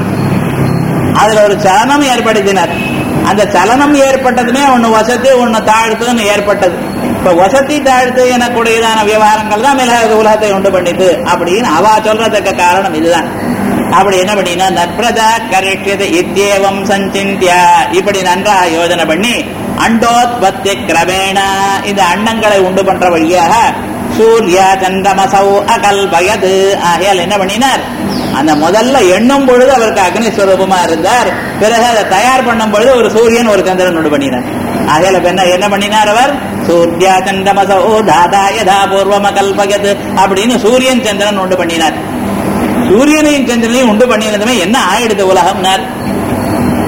அதுல ஒரு சலனம் ஏற்படுத்தினார் அந்த சலனம் ஏற்பட்டதுமே ஒண்ணு வசதி ஒண்ணு தாழ்த்துன்னு ஏற்பட்டது இப்ப வசதி தாழ்த்து எனக்கூடியதான விவகாரங்கள் தான் மேல உலகத்தை உண்டு பண்ணிட்டு அப்படின்னு அவா சொல்றதுக்கு காரணம் இதுதான் அப்படி என்ன பண்ணினா நற்பிரதா கரிஷ்யது இத்தியேவம் சஞ்சிந்தியா இப்படி நன்றா யோஜனை பண்ணி அண்டோத்பத்தி கிரமேண இந்த அண்டங்களை உண்டு பண்ற வழியாக சூர்ய சந்திரமசௌ அகல்பயது ஆகையால் என்ன பண்ணினார் அந்த முதல்ல எண்ணும் பொழுது அவருக்கு அக்னி ஸ்வரூபமா இருந்தார் பிறகு அதை தயார் பண்ணும் பொழுது ஒரு சூரியன் ஒரு சந்திரன் உண்டு பண்ணினார் ஆகையால என்ன என்ன பண்ணினார் அவர் சூர்யா சந்திரமசோ தாதா யதா பூர்வம கல்பயது அப்படின்னு சூரியன் சந்திரன் உண்டு பண்ணினார் சூரியனையும் சந்திரனையும் உண்டு பண்ணினதுமே என்ன ஆயிடுது உலகம்னார்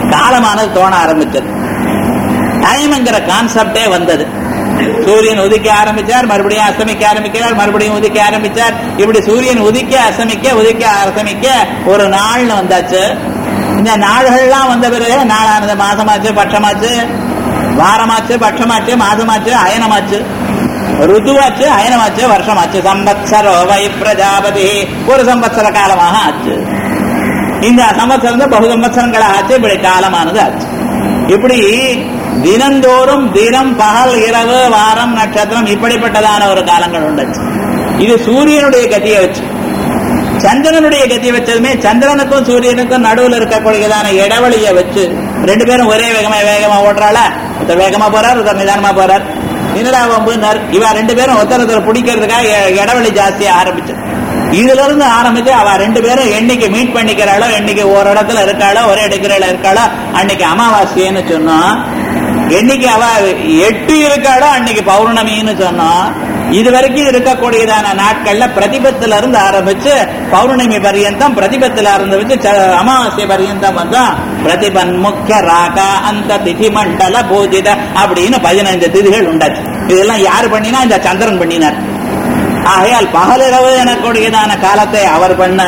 காலமானது தோண ஆரம்பிச்சது டைம்ங்கிற கான்செப்டே வந்தது சூரியன் உதிக்க ஆரம்பிச்சார் மறுபடியும் அஸ்தமிக்க ஆரம்பிக்கிறார் மறுபடியும் உதிக்க ஆரம்பிச்சார் இப்படி சூரியன் உதிக்க அஸ்தமிக்க உதிக்க அஸ்தமிக்க ஒரு நாள்னு வந்தாச்சு இந்த நாள்கள்லாம் வந்த பிறகு நாளானது மாசமாச்சு பட்சமாச்சு வாரமாச்சு பட்சமாச்சு மாசமாச்சு அயனமாச்சு ருதுவாச்சு அயனமாச்சு வருஷமாச்சு சம்பத்சரோ வை பிரஜாபதி ஒரு சம்பத்சர காலமாக ஆச்சு இந்த சம்பத்சரம் பகு சம்பத்சரங்களாக ஆச்சு இப்படி காலமானது ஆச்சு இப்படி தினந்தோறும் தினம் பகல் இரவு வாரம் நட்சத்திரம் இப்படிப்பட்டதான ஒரு காலங்கள் உண்டுச்சு இது சூரியனுடைய கதியை வச்சு சந்திரனுடைய கதி வச்சதுமே சந்திரனுக்கும் சூரியனுக்கும் நடுவில் இருக்கக்கூடியதான இடைவெளியை வச்சு ரெண்டு பேரும் ஒரே வேகமா வேகமா ஓடுறாள ஒருத்தர் வேகமா போறார் ஒருத்தர் நிதானமா போறார் என்னடா வம்புன்னார் இவ ரெண்டு பேரும் ஒருத்தர் ஒருத்தர் பிடிக்கிறதுக்காக இ- இடைவெளி ஜாஸ்தியா ஆரம்பிச்சு இதுல இருந்து ஆரம்பிச்சு அவ ரெண்டு பேரும் என்னைக்கு மீட் பண்ணிக்கிறாளோ என்னைக்கு ஒரு இடத்துல இருக்காளோ ஒரே இடத்துல இருக்காளோ அன்னைக்கு அமாவாசைன்னு சொன்னோம் என்னைக்கு அவ எட்டு இருக்காளோ அன்னைக்கு பௌர்ணமின்னு சொன்னோம் இது வரைக்கும் இருக்கக்கூடியதான நாட்கள்ல பிரதிபத்துல இருந்து ஆரம்பிச்சு பௌர்ணமி பர்யந்தம் பிரதிபத்துல இருந்து வச்சு ச- அமாவாசை பர்யந்தம் வந்தோம் பிரதிபன் முக்கிய ராகா அந்த திதி மண்டல பூஜித அப்படின்னு பதினைந்து திதிகள் உண்டாச்சு இதெல்லாம் யாரு பண்ணினா இந்த சந்திரன் பண்ணினார் ஆகையால் பகலிரவு எனக்கூடியதான காலத்தை அவர் பண்ண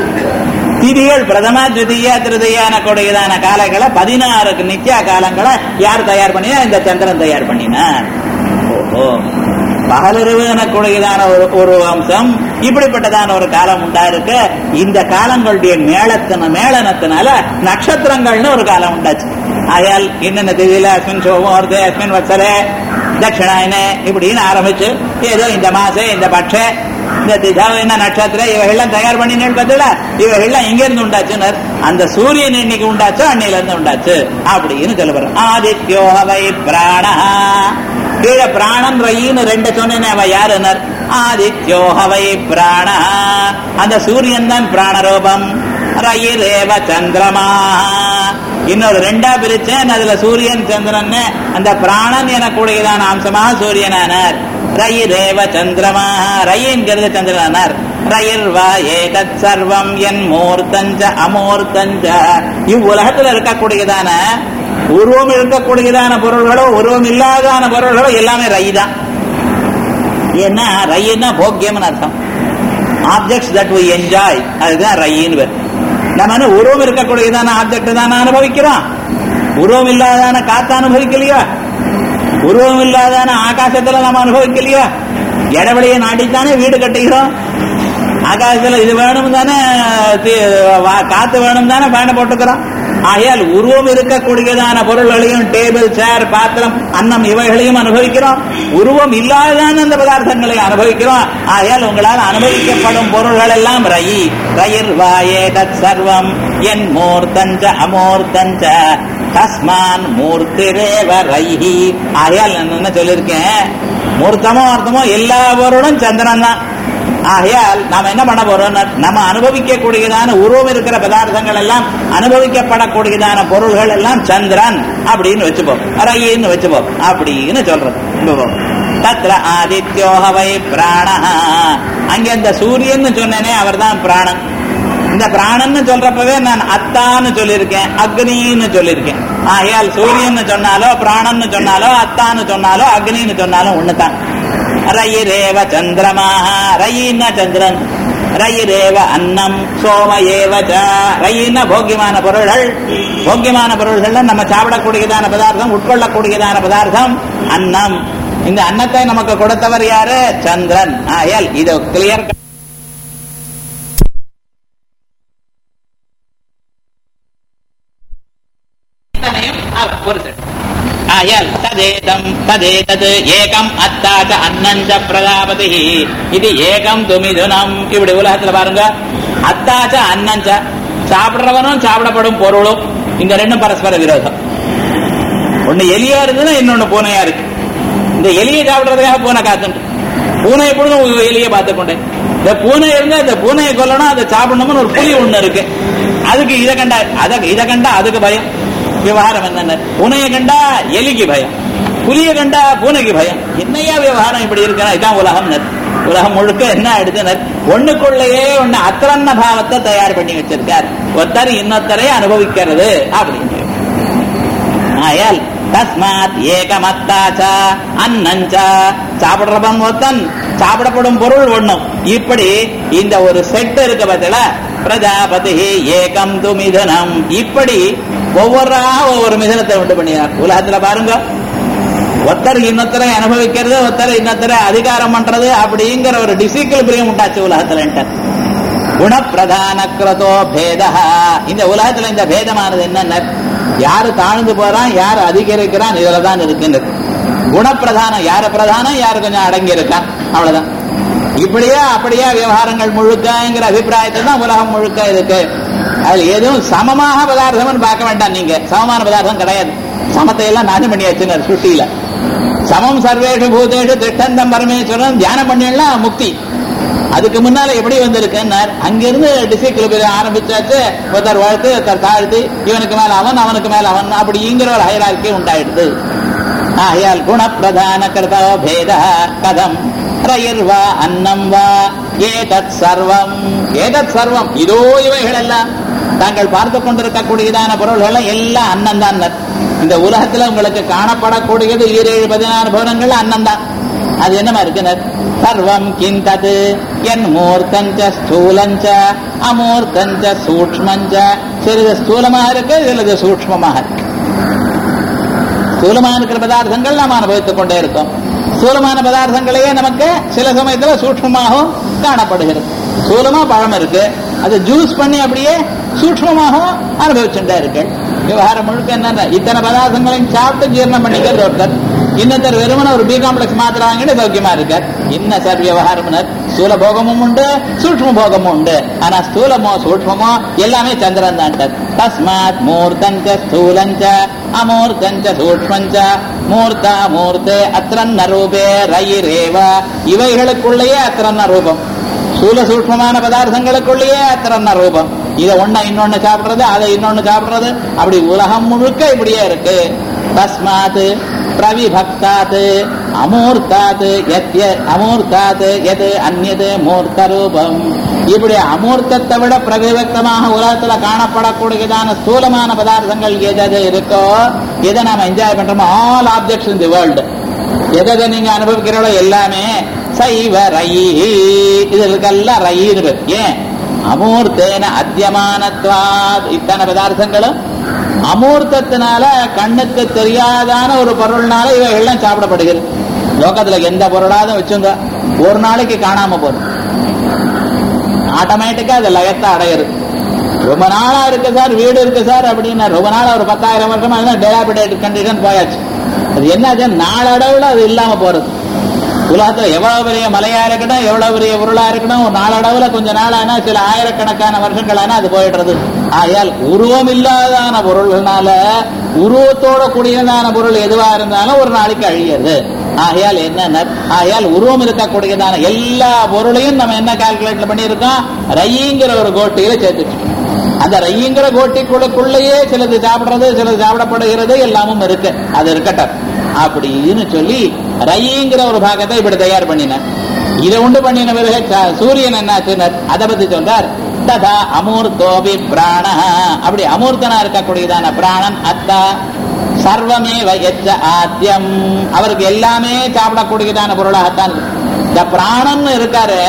திதிகள் பிரதம துதிய திருதிய எனக்கூடியதான காலங்களை பதினாறு நித்திய காலங்களை யார் தயார் பண்ணினா இந்த சந்திரன் தயார் பண்ணினார் ஓஹோ பகலிரவு எனக்கூடியதான ஒரு ஒரு அம்சம் இப்படிப்பட்டதான ஒரு காலம் உண்டா இருக்கு இந்த காலங்களுடைய மேளத்தின மேளனத்தினால நட்சத்திரங்கள்னு ஒரு காலம் உண்டாச்சு ஆகையால் இன்னென்ன திதியில அஸ்மின் சோமம் வருது அஸ்மின் வத்சரே தட்சிணாயன இப்படின்னு ஆரம்பிச்சு ஏதோ இந்த மாசே இந்த பட்ச இந்த திதா என்ன நட்சத்திரம் இவைகள்லாம் தயார் பண்ணினேன் பார்த்தல இவைகள்லாம் எங்க இருந்து உண்டாச்சுனர் அந்த சூரியன் என்னைக்கு உண்டாச்சோ அன்னையில இருந்து உண்டாச்சு அப்படின்னு சொல்லப்படுற ஆதித்யோகவை பிராணா கீழே பிராணம் ரயின்னு ரெண்டு சொன்னேன் அவ யாருனர் ஆதித்யோகவை பிராணா அந்த சூரியன் தான் பிராணரூபம் ரயிரேவ சந்திரமா இன்னொரு ரெண்டா பிரிச்சேன் அதுல சூரியன் சந்திரன் அந்த பிராணன் எனக்கூடியதான அம்சமாக சூரியனானார் ரயிரேவ சந்திரமா ரயின்கிறது சந்திரனானார் ரயிர்வா ஏதத் சர்வம் என் மூர்த்தஞ்ச அமூர்த்தஞ்ச இவ்வுலகத்துல இருக்கக்கூடியதான உருவம் இருக்கக்கூடியதான பொருள்களோ உருவம் இல்லாதான பொருள்களோ எல்லாமே ரை தான் ஏன்னா ரயின்னா போக்கியம்னு அர்த்தம் ஆப்ஜெக்ட்ஸ் தட் வி என்ஜாய் அதுதான் ரயின்னு பேர் நம்ம என்ன உருவம் இருக்கக்கூடியதான ஆப்ஜெக்ட் தானே அனுபவிக்கிறோம் உருவம் இல்லாதான காத்த அனுபவிக்கலையா உருவம் இல்லாதான ஆகாசத்துல நம்ம அனுபவிக்கலையா இடவெளியை நாடித்தானே வீடு கட்டுகிறோம் ஆகாசத்துல இது வேணும் தானே தி- வா- காத்து வேணும் தானே பேனை போட்டுக்கிறோம் ஆகையால் உருவம் இருக்கக்கூடியதான பொருள்களையும் டேபிள் சேர் பாத்திரம் அன்னம் இவைகளையும் அனுபவிக்கிறோம் உருவம் இல்லாதான அந்த பதார்த்தங்களை அனுபவிக்கிறோம் ஆகையால் உங்களால் அனுபவிக்கப்படும் பொருள்கள் எல்லாம் ரயி ரயிர் வாயே தத் சர்வம் என் மூர்த்தஞ்ச அமூர்த்தஞ்ச தஸ்மான் மூர்த்திரேவ ரைஹி ஆகையால் நான் என்ன சொல்லியிருக்கேன் மூர்த்தமோ அர்த்தமோ எல்லா பொருளும் சந்திரன் தான் ஆகையால் நாம என்ன பண்ண போறோம் நம்ம அனுபவிக்கக்கூடியதான உருவம் இருக்கிற பதார்த்தங்கள் எல்லாம் அனுபவிக்கப்படக்கூடியதான பொருள்கள் எல்லாம் சந்திரன் அப்படின்னு வச்சுப்போம் ரயின்னு வச்சுப்போம் அப்படின்னு சொல்றது இப்ப தத்ர ஆதித்யோகவை பிராண அங்க இந்த சூரியன் சொன்னேனே அவர்தான் பிராணன் இந்த பிராணன்னு சொல்றப்பவே நான் அத்தான்னு சொல்லியிருக்கேன் அக்னின்னு சொல்லியிருக்கேன் ஆகையால் சூரியன் சொன்னாலோ பிராணன்னு சொன்னாலோ அத்தான்னு சொன்னாலோ அக்னின்னு சொன்னாலும் ஒண்ணுதான் ரயிரேவ சந்திரமா ரயின்னா சந்திரன் ரயிரேவ அன்னம் சோம ஏவ ச ரயின்னா போக்கியமான பொருள்கள் போக்கியமான பொருள்கள்ல நம்ம சாப்பிடக்கூடியதான பதார்த்தம் உட்கொள்ளக்கூடியதான பதார்த்தம் அன்னம் இந்த அன்னத்தை நமக்கு கொடுத்தவர் யாரு சந்திரன் ஆயல் இது கிளியர் ஆயல் ததேதம் ததேதது ஏகம் அத்தாச்ச அன்னஞ்ச பிரஜாபதி இது ஏகம் துமிதுனம் இப்படி உலகத்துல பாருங்க அத்தாச்ச அன்னஞ்ச சாப்பிடுறவனும் சாப்பிடப்படும் பொருளும் இந்த ரெண்டும் பரஸ்பர விரோதம் ஒண்ணு எலியா இருக்குன்னா இன்னொன்னு பூனையா இருக்கு இந்த எலியை சாப்பிடுறதுக்காக பூனை காத்துட்டு பூனை எப்பொழுதும் எலியை பார்த்து கொண்டேன் இந்த பூனை இருந்தா இந்த பூனையை கொல்லணும் அதை சாப்பிடணும்னு ஒரு புலி ஒண்ணு இருக்கு அதுக்கு இதை கண்டா அதை இதை கண்டா அதுக்கு பயம் விவகாரம் என்னென்ன பூனையை கண்டா எலிக்கு பயம் புலியை கண்டா பூனைக்கு பயம் என்னையா விவகாரம் இப்படி இருக்கா இதான் உலகம் உலகம் முழுக்க என்ன எடுத்தனர் ஒண்ணுக்குள்ளேயே ஒண்ணு அத்திரன்ன பாவத்தை தயார் பண்ணி வச்சிருக்கார் ஒருத்தர் இன்னொருத்தரை அனுபவிக்கிறது அப்படின்னு ஆயால் தஸ்மாத் ஏகமத்தாச்ச அன்னஞ்ச சாப்பிடுறவன் ஒருத்தன் சாப்பிடப்படும் பொருள் ஒண்ணும் இப்படி இந்த ஒரு செட் இருக்கு பார்த்தல பிரஜாபதி ஏகம் து மிதனம் இப்படி ஒவ்வொரு ஒவ்வொரு மிதனத்தை உண்டு பண்ணினார் உலகத்துல பாருங்க ஒருத்தர் இன்னொருத்தரை அனுபவிக்கிறது ஒருத்தர் இன்னொருத்தரை அதிகாரம் பண்றது அப்படிங்கிற ஒரு டிசிக்கிலிபிரியம் உண்டாச்சு உலகத்துல குணப்பிரதான கிரதோ பேதா இந்த உலகத்துல இந்த பேதமானது என்னென்ன யாரு தாழ்ந்து போறான் யாரு அதிகரிக்கிறான் இதுல தான் இருக்கின்றது குணப்பிரதானம் யாரு பிரதானம் யாரு கொஞ்சம் அடங்கி இருக்கான் அவ்வளவுதான் இப்படியா அப்படியா விவகாரங்கள் முழுக்கங்கிற அபிப்பிராயத்தை தான் உலகம் முழுக்க இருக்கு அது எதுவும் சமமாக பதார்த்தம்னு பார்க்க வேண்டாம் நீங்க சமமான பதார்த்தம் கிடையாது சமத்தை எல்லாம் நாசம் பண்ணியாச்சுன்னு சுட்டியில சமம் சர்வேஷு பூதேஷு திட்டந்தம் பரமேஸ்வரன் தியானம் பண்ணிடலாம் முக்தி அதுக்கு முன்னால எப்படி வந்திருக்குன்னார் அங்கிருந்து டிசிக்கில் ஆரம்பிச்சாச்சு ஒருத்தர் வாழ்த்து ஒருத்தர் தாழ்த்து இவனுக்கு மேல அவன் அவனுக்கு மேல அவன் அப்படிங்கிற ஒரு ஹைரார்க்கி உண்டாயிடுது ஆகையால் குணப்பிரதான கிருதோ பேத கதம் ரயிர்வா அன்னம் வா ஏதத் சர்வம் ஏதத் சர்வம் இதோ இவைகள் எல்லாம் தாங்கள் பார்த்து கொண்டிருக்கக்கூடியதான பொருள்கள் எல்லாம் அன்னம் தான் இந்த உலகத்துல உங்களுக்கு காணப்படக்கூடியது ஈரேழு பதினாறு பவனங்கள் அன்னம் தான் அது என்னமா இருக்கு சர்வம் கிந்தது என் மூர்த்தஞ்ச ஸ்தூலஞ்ச அமூர்த்தஞ்ச சூக்மஞ்ச சிறிது ஸ்தூலமாக இருக்கு சிறிது சூக்மமாக இருக்கு ஸ்தூலமான இருக்கிற பதார்த்தங்கள் நாம் அனுபவித்துக் கொண்டே இருக்கோம் ஸ்தூலமான பதார்த்தங்களையே நமக்கு சில சமயத்துல சூக்மமாகவும் காணப்படுகிறது ஸ்தூலமா பழம் இருக்கு அதை ஜூஸ் பண்ணி அப்படியே சூக்மமாகவும் அனுபவிச்சுட்டே இருக்கு விவகாரம் முழுக்க என்னென்ன இத்தனை பதார்த்தங்களையும் சாப்பிட்டு ஜீரணம் பண்ணிக்கிறது ஒருத்தர் இன்னொருத்தர் வெறுமன ஒரு பி காம்ப்ளெக்ஸ் மாத்திரை வாங்கிட்டு சௌக்கியமா இருக்கார் என்ன சார் விவகாரம் ஸ்தூல போகமும் உண்டு சூக்ம போகமும் உண்டு ஆனா ஸ்தூலமோ சூக்மமோ எல்லாமே சந்திரன் தான் தஸ்மாத் மூர்த்தஞ்ச ஸ்தூலஞ்ச அமூர்த்தஞ்ச சூக்மஞ்ச மூர்த்தா மூர்த்தே அத்திரன்ன ரூபே ரயிரேவ இவைகளுக்குள்ளேயே அத்திரன்ன ரூபம் சூல சூக்மமான பதார்த்தங்களுக்குள்ளேயே அத்திரன்ன ரூபம் இதை ஒண்ண இன்னொன்னு சாப்பிடுறது அதை இன்னொன்னு சாப்பிடுறது அப்படி உலகம் முழுக்க இப்படியே இருக்கு தஸ்மாத் பிரவிபக்தாத் அமூர்த்தாத் எத்ய அமூர்த்தாத் எது அந்நது மூர்த்த ரூபம் இப்படி அமூர்த்தத்தை விட பிரவிபக்தமாக உலகத்துல காணப்படக்கூடியதான ஸ்தூலமான பதார்த்தங்கள் எது இருக்கோ எதை நாம என்ஜாய் பண்றோமோ all objects in the world எதை நீங்க அனுபவிக்கிறீங்களோ எல்லாமே சைவ ரயி இதுக்கெல்லாம் ரயின்னு பேர் ஏன் அமூர்த்தேன அத்தியமானத்வாத் இத்தனை பதார்த்தங்களும் அமூர்த்தத்தினால கண்ணுக்கு தெரியாதான ஒரு பொருள்னால இவைகள்லாம் சாப்பிடப்படுகிறது லோகத்துல எந்த பொருளாவது வச்சுங்க ஒரு நாளைக்கு காணாம போதும் ஆட்டோமேட்டிக்கா அது லயத்தை அடையிறது ரொம்ப நாளா இருக்கு சார் வீடு இருக்கு சார் அப்படின்னா ரொம்ப நாளா ஒரு பத்தாயிரம் வருஷமா டெலாபிடேட் கண்டிஷன் போயாச்சு அது என்னாச்சு நாளடைவுல அது இல்லாம போறது உலகத்துல எவ்வளவு பெரிய மலையா இருக்கட்டும் எவ்வளவு பெரிய பொருளா இருக்கட்டும் ஒரு நாளடவுல கொஞ்ச நாளானா சில ஆயிரக்கணக்கான வருஷங்களானா அது போயிடுறது ஆயால் உருவம் இல்லாதான பொருள்கள்னால உருவத்தோட கூடியதான பொருள் எதுவா இருந்தாலும் ஒரு நாளைக்கு அழியது ஆகையால் என்ன ஆகையால் உருவம் இருக்கக்கூடியதான எல்லா பொருளையும் நம்ம என்ன கால்குலேட் பண்ணியிருக்கோம் ரயிங்கிற ஒரு கோட்டியில சேர்த்துச்சு அந்த ரயிங்கிற கோட்டிக்குள்ளுக்குள்ளேயே சிலது சாப்பிடுறது சிலது சாப்பிடப்படுகிறது எல்லாமும் இருக்கு அது இருக்கட்டும் அப்படின்னு சொல்லி ரயிங்கிற ஒரு பாகத்தை இப்படி தயார் பண்ணினார் இதை உண்டு பண்ணின பிறகு ச- சூரியன் என்னாச்சுனர் அதை பத்தி சொல்றார் ததா அமூர்த்தோபி பிராண அப்படி அமூர்த்தனா இருக்கக்கூடியதான பிராணன் அத்தா சர்வமே எச்ச ஆத்தியம் அவருக்கு எல்லாமே சாப்பிடக்கூடியதான பொருளாகத்தான் இருக்கு. இந்த பிராணன் இருக்காரு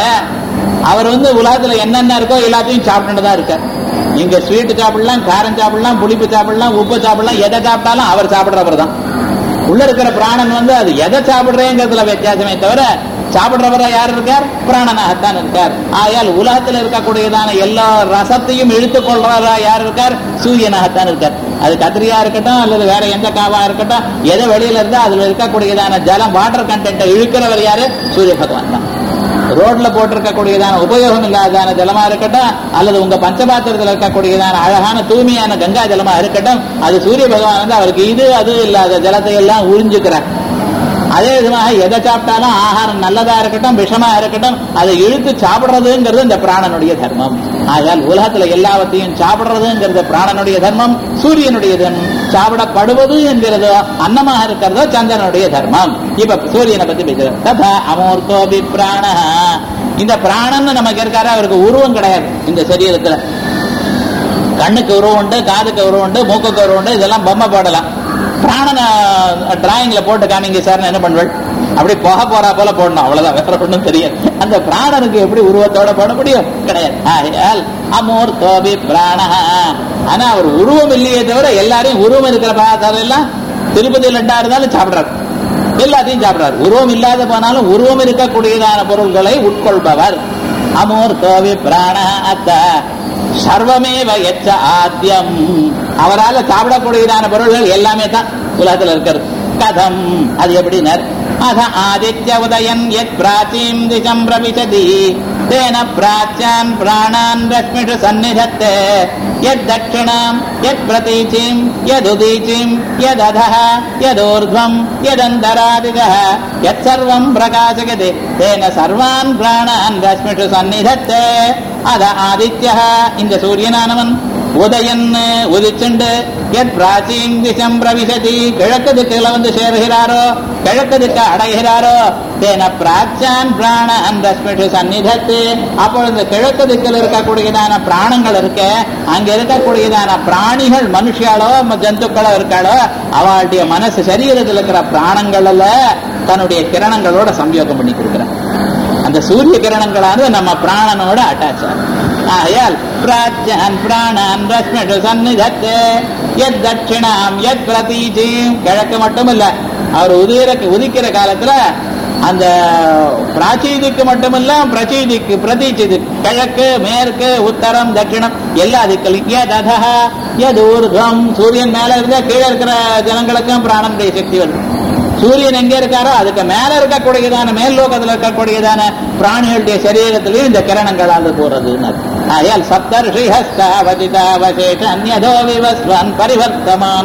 அவர் வந்து உலகத்துல என்னென்ன இருக்கோ எல்லாத்தையும் சாப்பிட்டுட்டு தான் இருக்கார் நீங்க ஸ்வீட் சாப்பிடலாம் காரம் சாப்பிடலாம் புளிப்பு சாப்பிடலாம் உப்பு சாப்பிடலாம் எதை சாப்பிட்டாலும் அவர் சாப்பிடுறவர் தான் உள்ள இருக்கிற பிராணன் வந்து அது எதை சாப்பிடுறேங்கிறதுல வித்தியாசமே தவிர சாப்பிடுறவரா யார் இருக்கார் பிராணனாகத்தான் இருக்கார் ஆயால் உலகத்தில் இருக்கக்கூடியதான எல்லா ரசத்தையும் இழுத்துக் கொள்றவரா யார் இருக்கார் சூரியனாகத்தான் இருக்கார் அது கத்திரியா இருக்கட்டும் அல்லது வேற எந்த காவா இருக்கட்டும் எதை வெளியில இருந்தா அதுல இருக்கக்கூடியதான ஜலம் வாட்டர் கண்டென்ட்டை இழுக்கிறவர் யாரு சூரிய பகவான் தான் ரோட்ல போட்டிருக்கக்கூடியதான உபயோகம் இல்லாதான ஜலமா இருக்கட்டும் அல்லது உங்க பஞ்சபாத்திரத்தில் இருக்கக்கூடியதான அழகான தூய்மையான கங்கா ஜலமா இருக்கட்டும் அது சூரிய பகவான் வந்து அவருக்கு இது அது இல்லாத ஜலத்தை எல்லாம் உறிஞ்சுக்கிறார் அதே விதமாக எதை சாப்பிட்டாலும் ஆகாரம் நல்லதா இருக்கட்டும் விஷமா இருக்கட்டும் அதை இழுத்து சாப்பிடுறதுங்கிறது இந்த பிராணனுடைய தர்மம் ஆகையால் உலகத்துல எல்லாவற்றையும் சாப்பிடுறதுங்கிறது பிராணனுடைய தர்மம் சூரியனுடைய தர்மம் சாப்பிடப்படுவது என்கிறதோ அன்னமாக இருக்கிறதோ சந்திரனுடைய தர்மம் இப்ப சூரியனை பத்தி பேசுறோம் ததா அமூர்த்தோபி பிராண இந்த பிராணன் நமக்கு இருக்காரு அவருக்கு உருவம் கிடையாது இந்த சரீரத்துல கண்ணுக்கு உருவம் உண்டு காதுக்கு உருவம் உண்டு மூக்குக்கு உருவம் உண்டு இதெல்லாம் பொம்மை போடலாம் பிராணனை டிராயிங்ல போட்டு காமிங்க சார் என்ன பண்ணுவள் அப்படி போக போறா போல போடணும் அவ்வளவுதான் வேற ஒண்ணும் தெரியாது அந்த பிராணனுக்கு எப்படி உருவத்தோட போட முடியும் கிடையாது ஆகையால் அமூர்த்தோபி பிராண ஆனா அவர் உருவம் இல்லையே தவிர எல்லாரையும் உருவம் இருக்கிற பதார்த்தம் எல்லாம் திருப்பதி லட்டா இருந்தாலும் சாப்பிடுறாரு எல்லாத்தையும் சாப்பிடுறாரு உருவம் இல்லாத போனாலும் உருவம் இருக்கக்கூடியதான பொருள்களை உட்கொள்பவர் அமூர்த்தோவி பிராண அத்த சர்வமேவ எச்ச ஆத்தியம் அவரால் சாப்பிடக்கூடியதான பொருள்கள் எல்லாமே தான் உலகத்தில் இருக்கிறது கதம் அது எப்படினர் அத ஆதித்ய உதயன் எத் பிராச்சீம் திசம் பிரவிசதி தேன பிராச்சான் பிராணான் ரஷ்மிஷு சந்நிதத்தே யத் தட்சிணாம் யத் பிரதீச்சிம் யதுதீச்சிம் யததः யதோர்ध्वम् யதந்தராதிகः யத் சர்வம் பிரகாசகதி தேன சர்வான் பிராணான் ரஷ்மிஷு சந்நிதத்தே அத ஆதித்ய இந்த சூரியனானவன் உதயன் உதிச்சுண்டு எத் பிராச்சீன் திசம் பிரவிசதி கிழக்கு திக்குல வந்து சேருகிறாரோ கிழக்கு திக்க அடைகிறாரோ தேன பிராச்சான் பிராண அந்த சந்நிதத்து அப்பொழுது கிழக்கு திக்கில் இருக்கக்கூடியதான பிராணங்கள் இருக்க அங்க இருக்கக்கூடியதான பிராணிகள் மனுஷியாலோ ஜந்துக்களோ இருக்காளோ அவளுடைய மனசு சரீரத்தில் இருக்கிற பிராணங்கள்ல தன்னுடைய கிரணங்களோட சம்யோகம் பண்ணி கொடுக்கிறார் அந்த சூரிய கிரணங்களானது நம்ம பிராணனோட அட்டாச் ஆகும் ஆகையால் பிராச்சான் பிராணான் ரஷ்மிஷு சந்நிதத்து எத் தட்சிணாம் எத் பிரதீஜிம் கிழக்கு மட்டும் இல்ல அவர் உதிர உதிக்கிற காலத்துல அந்த பிராச்சீதிக்கு மட்டுமல்ல பிரச்சீதிக்கு பிரதீச்சிது கிழக்கு மேற்கு உத்தரம் தட்சிணம் எல்லா திக்கலையும் எதா எது ஊர்துவம் சூரியன் மேல இருந்தா கீழே இருக்கிற ஜனங்களுக்கும் பிராணனுடைய சக்தி வருது சூரியன் எங்க இருக்காரோ அதுக்கு மேல இருக்கக்கூடியதான மேல் லோகத்துல இருக்கக்கூடியதான பிராணிகளுடைய சரீரத்திலையும் இந்த கிரணங்களால் போறதுன்னு ஆயால் சப்தர்ஷி ஹஸ்தாவதிதாவசேஷ அந்நதோ விவஸ்வன் பரிவர்த்தமான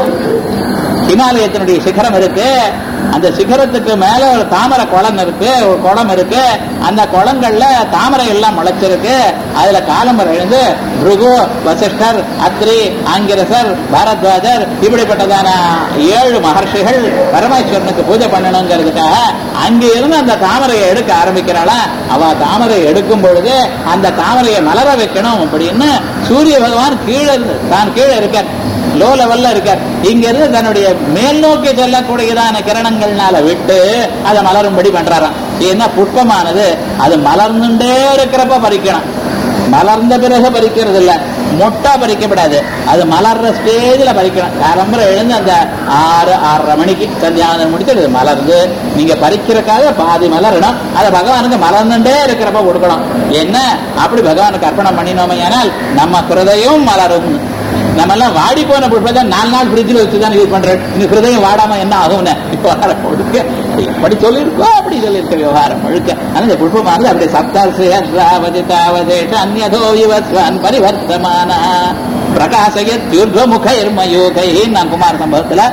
ஹிமாலயத்தினுடைய சிகரம் இருக்கு அந்த சிகரத்துக்கு மேல ஒரு தாமரை குளம் இருக்கு ஒரு குளம் இருக்கு அந்த குளங்கள்ல தாமரை எல்லாம் முளைச்சிருக்கு அதுல காலம்பர் எழுந்து பிருகு வசிஷ்டர் அத்ரி ஆங்கிரசர் பாரத்வாஜர் இப்படிப்பட்டதான ஏழு மகர்ஷிகள் பரமேஸ்வரனுக்கு பூஜை பண்ணணுங்கிறதுக்காக அங்க இருந்து அந்த தாமரையை எடுக்க ஆரம்பிக்கிறாளா அவ தாமரை எடுக்கும் பொழுது அந்த தாமரையை மலர வைக்கணும் அப்படின்னு சூரிய பகவான் கீழே இருந்து தான் கீழே இருக்கார் லோ லெவல்ல இருக்கார் இங்க இருந்து தன்னுடைய மேல் நோக்கி செல்லக்கூடியதான கிரணங்கள்னால விட்டு அதை மலரும்படி பண்றாராம் ஏன்னா புஷ்பமானது அது மலர்ந்துட்டே இருக்கிறப்ப பறிக்கணும் மலர்ந்த பிறகு பறிக்கிறது இல்ல மொட்டா பறிக்கப்படாது அது மலர்ற ஸ்டேஜில் பறிக்கணும் காலம்பரம் எழுந்து அந்த ஆறு ஆறரை மணிக்கு சந்தியாவதம் முடிச்சு அது மலர்ந்து நீங்க பறிக்கிறக்காக பாதி மலரணும் அதை பகவானுக்கு மலர்ந்துட்டே இருக்கிறப்ப கொடுக்கணும் என்ன அப்படி பகவானுக்கு அர்ப்பணம் பண்ணினோமே ஆனால் நம்ம கிருதையும் மலரும் நம்ம எல்லாம் வாடி போன புஷ்பத்தை நாலு நாள் ஃப்ரிட்ஜில் வச்சு தான் யூஸ் பண்றேன் இந்த ஹிருதயம் வாடாம என்ன ஆகும்னு விவகாரம் முழுக்க எப்படி சொல்லியிருக்கோ அப்படி சொல்லியிருக்க விவகாரம் முழுக்க ஆனா இந்த புஷ்பமானது அப்படி சப்தாவதிதாவதேஷ அந்நதோ யுவஸ்வான் பரிவர்த்தமான பிரகாசயத் யுர்வமுகைர்மயோகை நான் குமார சம்பவத்துல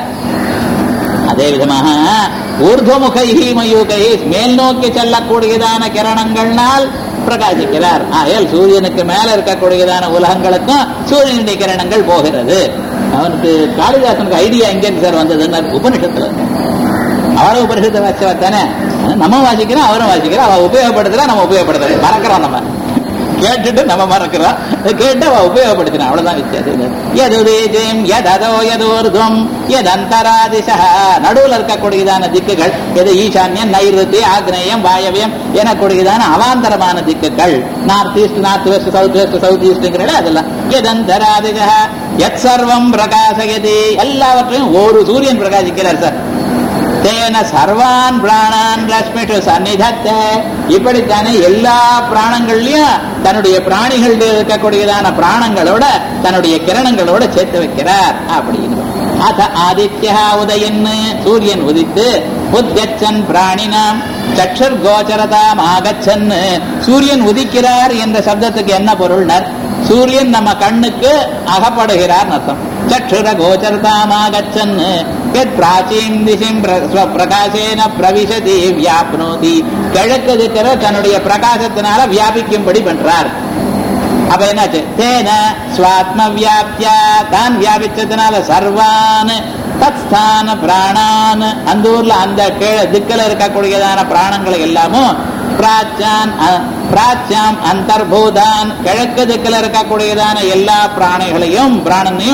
அதே விதமாக ஊர்துவமுகை மயூகை மேல் நோக்கி செல்லக்கூடியதான கிரணங்கள்னால் பிரகாசிக்கிறார் ஆகையால் சூரியனுக்கு மேல இருக்கக்கூடியதான உலகங்களுக்கும் சூரியனுடைய கிரணங்கள் போகிறது அவனுக்கு காளிதாசனுக்கு ஐடியா எங்கேருந்து சார் வந்ததுன்னு உபனிஷத்துல இருந்து. அவரை உபனிஷத்தை வச்சவர் தானே நம்ம வாசிக்கிறோம் அவரும் வாசிக்கிறோம் அவ உபயோகப்படுத்துறா நம்ம உபயோகப்படுத்துறோம் மறக்கிறோம் நம்ம கேட்டுட்டு நம்ம மறக்கிறோம் கேட்டு அவ உபயோகப்படுத்தினா அவ்வளவுதான் வித்தியாசம் எதுதேஜம் எததோ எதோர்துவம் எதந்தராதிசா நடுவுல இருக்கக்கூடியதான திக்குகள் எது ஈசான்யம் நைருத்தி ஆக்னேயம் வாயவியம் எனக்கூடியதான அவாந்தரமான திக்குகள் north east north west south west south ஈஸ்ட்ங்கிறத அதெல்லாம் எதந்தராதிசா எத் சர்வம் பிரகாசயதி எல்லாவற்றையும் ஒரு சூரியன் பிரகாசிக்கிறார் சார் தேன சர்வான் பிராணான் ரஷ்மிஷு சந்நிதத்த இப்படித்தானே எல்லா பிராணங்கள்லயும் தன்னுடைய பிராணிகள் இருக்கக்கூடியதான பிராணங்களோட தன்னுடைய கிரணங்களோட சேர்த்து வைக்கிறார் அப்படின்னு அத ஆதித்யா உதயன்னு சூரியன் உதித்து உத்கச்சன் பிராணினாம் சக்ஷர் கோச்சரதாம் ஆகச்சன் சூரியன் உதிக்கிறார் என்ற சப்தத்துக்கு என்ன பொருள்னர் சூரியன் நம்ம கண்ணுக்கு அகப்படுகிறார் அர்த்தம் சக்ஷுர கோச்சரதாமாகச்சன் யத் பிராச்சீன் திசிம் பிர- ஸ்வ- பிரகாசேன பிரவிசதி வியாப்னோதி கிழக்கு இருக்கிற தன்னுடைய பிரகாசத்தினால வியாபிக்கும்படி பண்றார் அப்ப என்னாச்சு தேன ஸ்வாத்ம வியாப்தியா தான் வியாபிச்சதுனால சர்வான் தத்ஸ்தான பிராணான் அந்த ஊர்ல அந்த கீழே திக்கில் இருக்கக்கூடியதான பிராணங்களை எல்லாமும் பிராச்சான் அ- பிராச்சாம் அந்தர்பூதான் கிழக்கு திக்கில் இருக்கக்கூடியதான எல்லா பிராணிகளையும் பிராணனையும்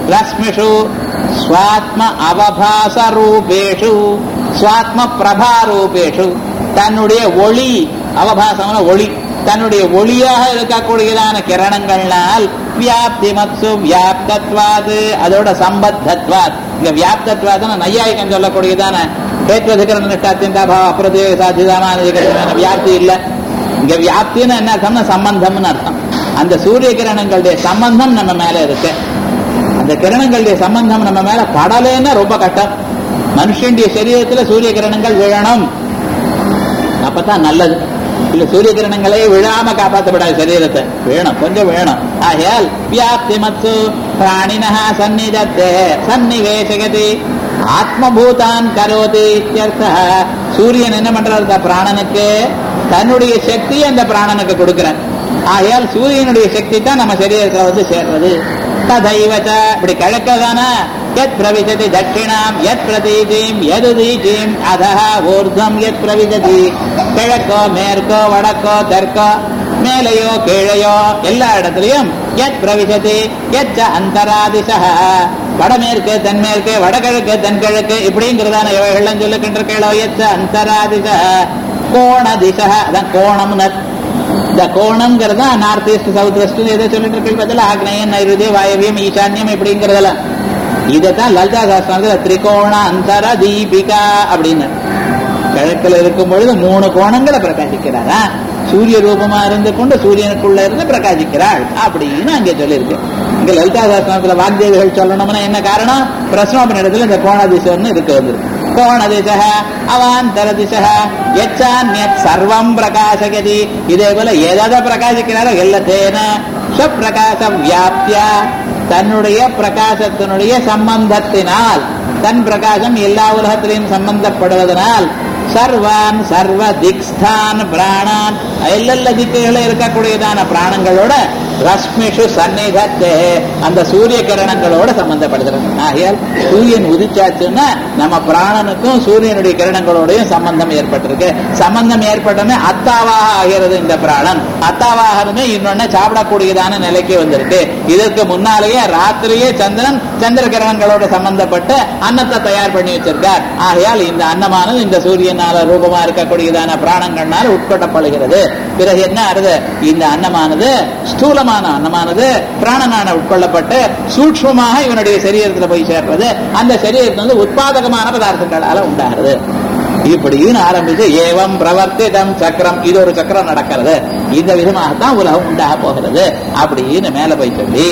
ரஸ்மிஷு ஸ்வாத்ம அவபாச ரூபேஷு ஸ்வாத்ம பிரபா ரூபேஷு தன்னுடைய ஒளி அவபாசம்னா ஒளி தன்னுடைய ஒளியாக இருக்கக்கூடியதான கிரணங்கள்னால் வியாப்தி மத்சு வியாப்தத்வாது அதோட சம்பத்தத்வாத் இங்க வியாப்தத்வாதுன்னு நையாயிகம் சொல்லக்கூடியதான ஹேத்வதிகரண நிஷ்டாத்தியந்தாபாவ அப்பிரதேக சாத்தியதான வியாப்தி இல்ல இங்க வியாப்தின்னு என்ன அர்த்தம்னா சம்பந்தம்னு அர்த்தம் அந்த சூரிய கிரணங்களுடைய சம்பந்தம் நம்ம மேல இருக்கு அந்த கிரணங்களுடைய சம்பந்தம் நம்ம மேல படலைன்னா ரொம்ப கட்டம் மனுஷனுடைய சரீரத்துல சூரிய கிரணங்கள் விழணும் அப்பதான் நல்லது இல்ல சூரிய கிரணங்களே விழாம காப்பாற்றப்படாது சரீரத்தை வேணும் கொஞ்சம் வேணும் ஆகையால் வியாப்தி மத்து பிராணினா சந்நிதத்தே சன்னிவேசகதி ஆத்மபூதான் கரோதி இத்தியர்த்தः. சூரியன் என்ன பண்றாரு இந்த பிராணனுக்கு தன்னுடைய சக்தியை அந்த பிராணனுக்கு கொடுக்கிறார் ஆகையால் சூரியனுடைய சக்தி தான் நம்ம சரீரத்துல வந்து சேர்றது ததைவச்ச இப்படி கிழக்கதானா யத் பிரவிசதி தட்சிணாம் யத் பிரதீதிம் எதுதீதிம் அதஹ ஊர்தம் யத் பிரவிசதி கிழக்கோ மேற்கோ வடக்கோ தெற்கோ மேலையோ கீழையோ எல்லா இடத்துலயும் யத் பிரவிசதி யச்ச அந்தராதிசா வடமேற்கு தென்மேற்கு வடகிழக்கு தென்கிழக்கு இப்படிங்கிறதான இவைகள்லாம் சொல்லுகின்ற கேளோ யச்ச அந்தராதிசா கோண திசா அதான் கோணம்னு இந்த கோணம்ங்கிறது நார்த் ஈஸ்ட் சவுத் வெஸ்ட் எதை சொல்லிட்டு இருக்கு பதில் ஆக்னேயம் நைருதி வாயவியம் ஈசான்யம் இப்படிங்கிறதெல்லாம் இதைத்தான் லலிதா சாஸ்திரத்தில் திரிகோண அந்தர தீபிகா அப்படின்னு கிழக்குல இருக்கும் பொழுது மூணு கோணங்களை பிரகாசிக்கிறாரா சூரிய ரூபமா இருந்து கொண்டு சூரியனுக்குள்ள இருந்து பிரகாசிக்கிறாள் அப்படின்னு அங்கே சொல்லியிருக்கு இங்க லலிதா சாஸ்திரத்துல வாக்தேவிகள் சொல்லணும்னா என்ன காரணம் பிரஸ்னோபனிடத்துல இந்த கோணாதிசம்னு இருக்கு வந்து கோணதிச அவாந்தர திச எச்சான்யத் சர்வம் பிரகாசகதி இதே போல எதை பிரகாசிக்கிறாரோ எல்லாத்தேன ஸ்வப்பிரகாச வியாப்தியா தன்னுடைய பிரகாசத்தினுடைய சம்பந்தத்தினால் தன் பிரகாசம் எல்லா உலகத்திலையும் சம்பந்தப்படுவதனால் சர்வான் சர்வ திக்ஸ்தான் பிராணான் எல்லெல்ல திக்குகளும் இருக்கக்கூடியதான பிராணங்களோட ரஷ்மிஷு சந்நிதத்தே அந்த சூரிய கிரணங்களோட சம்பந்தப்படுகிறது ஆகையால் சூரியன் உதிச்சாச்சுன்னா நம்ம பிராணனுக்கும் சூரியனுடைய கிரணங்களோடையும் சம்பந்தம் ஏற்பட்டிருக்கு சம்பந்தம் ஏற்பட்டமே அத்தாவாக ஆகிறது இந்த பிராணன் அத்தாவாகணுமே இன்னொன்னு சாப்பிடக்கூடியதான நிலைக்கு வந்திருக்கு இதற்கு முன்னாலேயே ராத்திரியே சந்திரன் சந்திர கிரணங்களோட சம்பந்தப்பட்டு அன்னத்தை தயார் பண்ணி வச்சிருக்கார் ஆகையால் இந்த அன்னமானது இந்த சூரியனால ரூபமா இருக்கக்கூடியதான பிராணங்கள்னால உட்கொள்ளப்படுகிறது பிறகு என்ன ஆறுது இந்த அன்னமானது ஸ்தூலமான அன்னமானது பிராணனான உட்கொள்ளப்பட்டு சூட்சமாக இவனுடைய சரீரத்துல போய் சேர்றது அந்த சரீரத்துல வந்து உற்பாதகமான பதார்த்தங்களால உண்டாகிறது இப்படின்னு ஆரம்பிச்சு ஏவம் பிரவர்த்திதம் சக்கரம் இது ஒரு சக்கரம் நடக்கிறது இந்த விதமாகத்தான் உலகம் உண்டாக போகிறது அப்படின்னு மேல போய் சொல்லி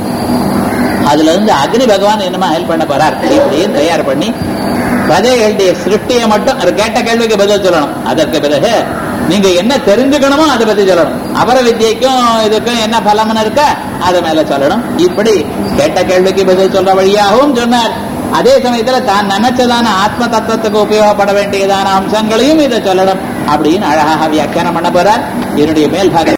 அதுல இருந்து அக்னி பகவான் என்னமா ஹெல்ப் பண்ண போறார் இப்படின்னு தயார் பண்ணி பிரஜைகளுடைய சிருஷ்டியை மட்டும் அது கேட்ட கேள்விக்கு பதில் சொல்லணும் அதற்கு பிறகு நீங்க என்ன தெரிஞ்சுக்கணுமோ அதை பத்தி சொல்லணும் அபர வித்யைக்கும் இதுக்கும் என்ன பலம்னு இருக்க அதை மேல சொல்லணும் இப்படி கேட்ட கேள்விக்கு பதில் சொல்ற வழியாகவும் சொன்னார் அதே சமயத்துல தான் நினைச்சதான ஆத்ம தத்துவத்துக்கு உபயோகப்பட வேண்டியதான அம்சங்களையும் இதை சொல்லணும் அப்படின்னு அழகாக வியாக்கியானம் பண்ண போறார் என்னுடைய மேல்பாக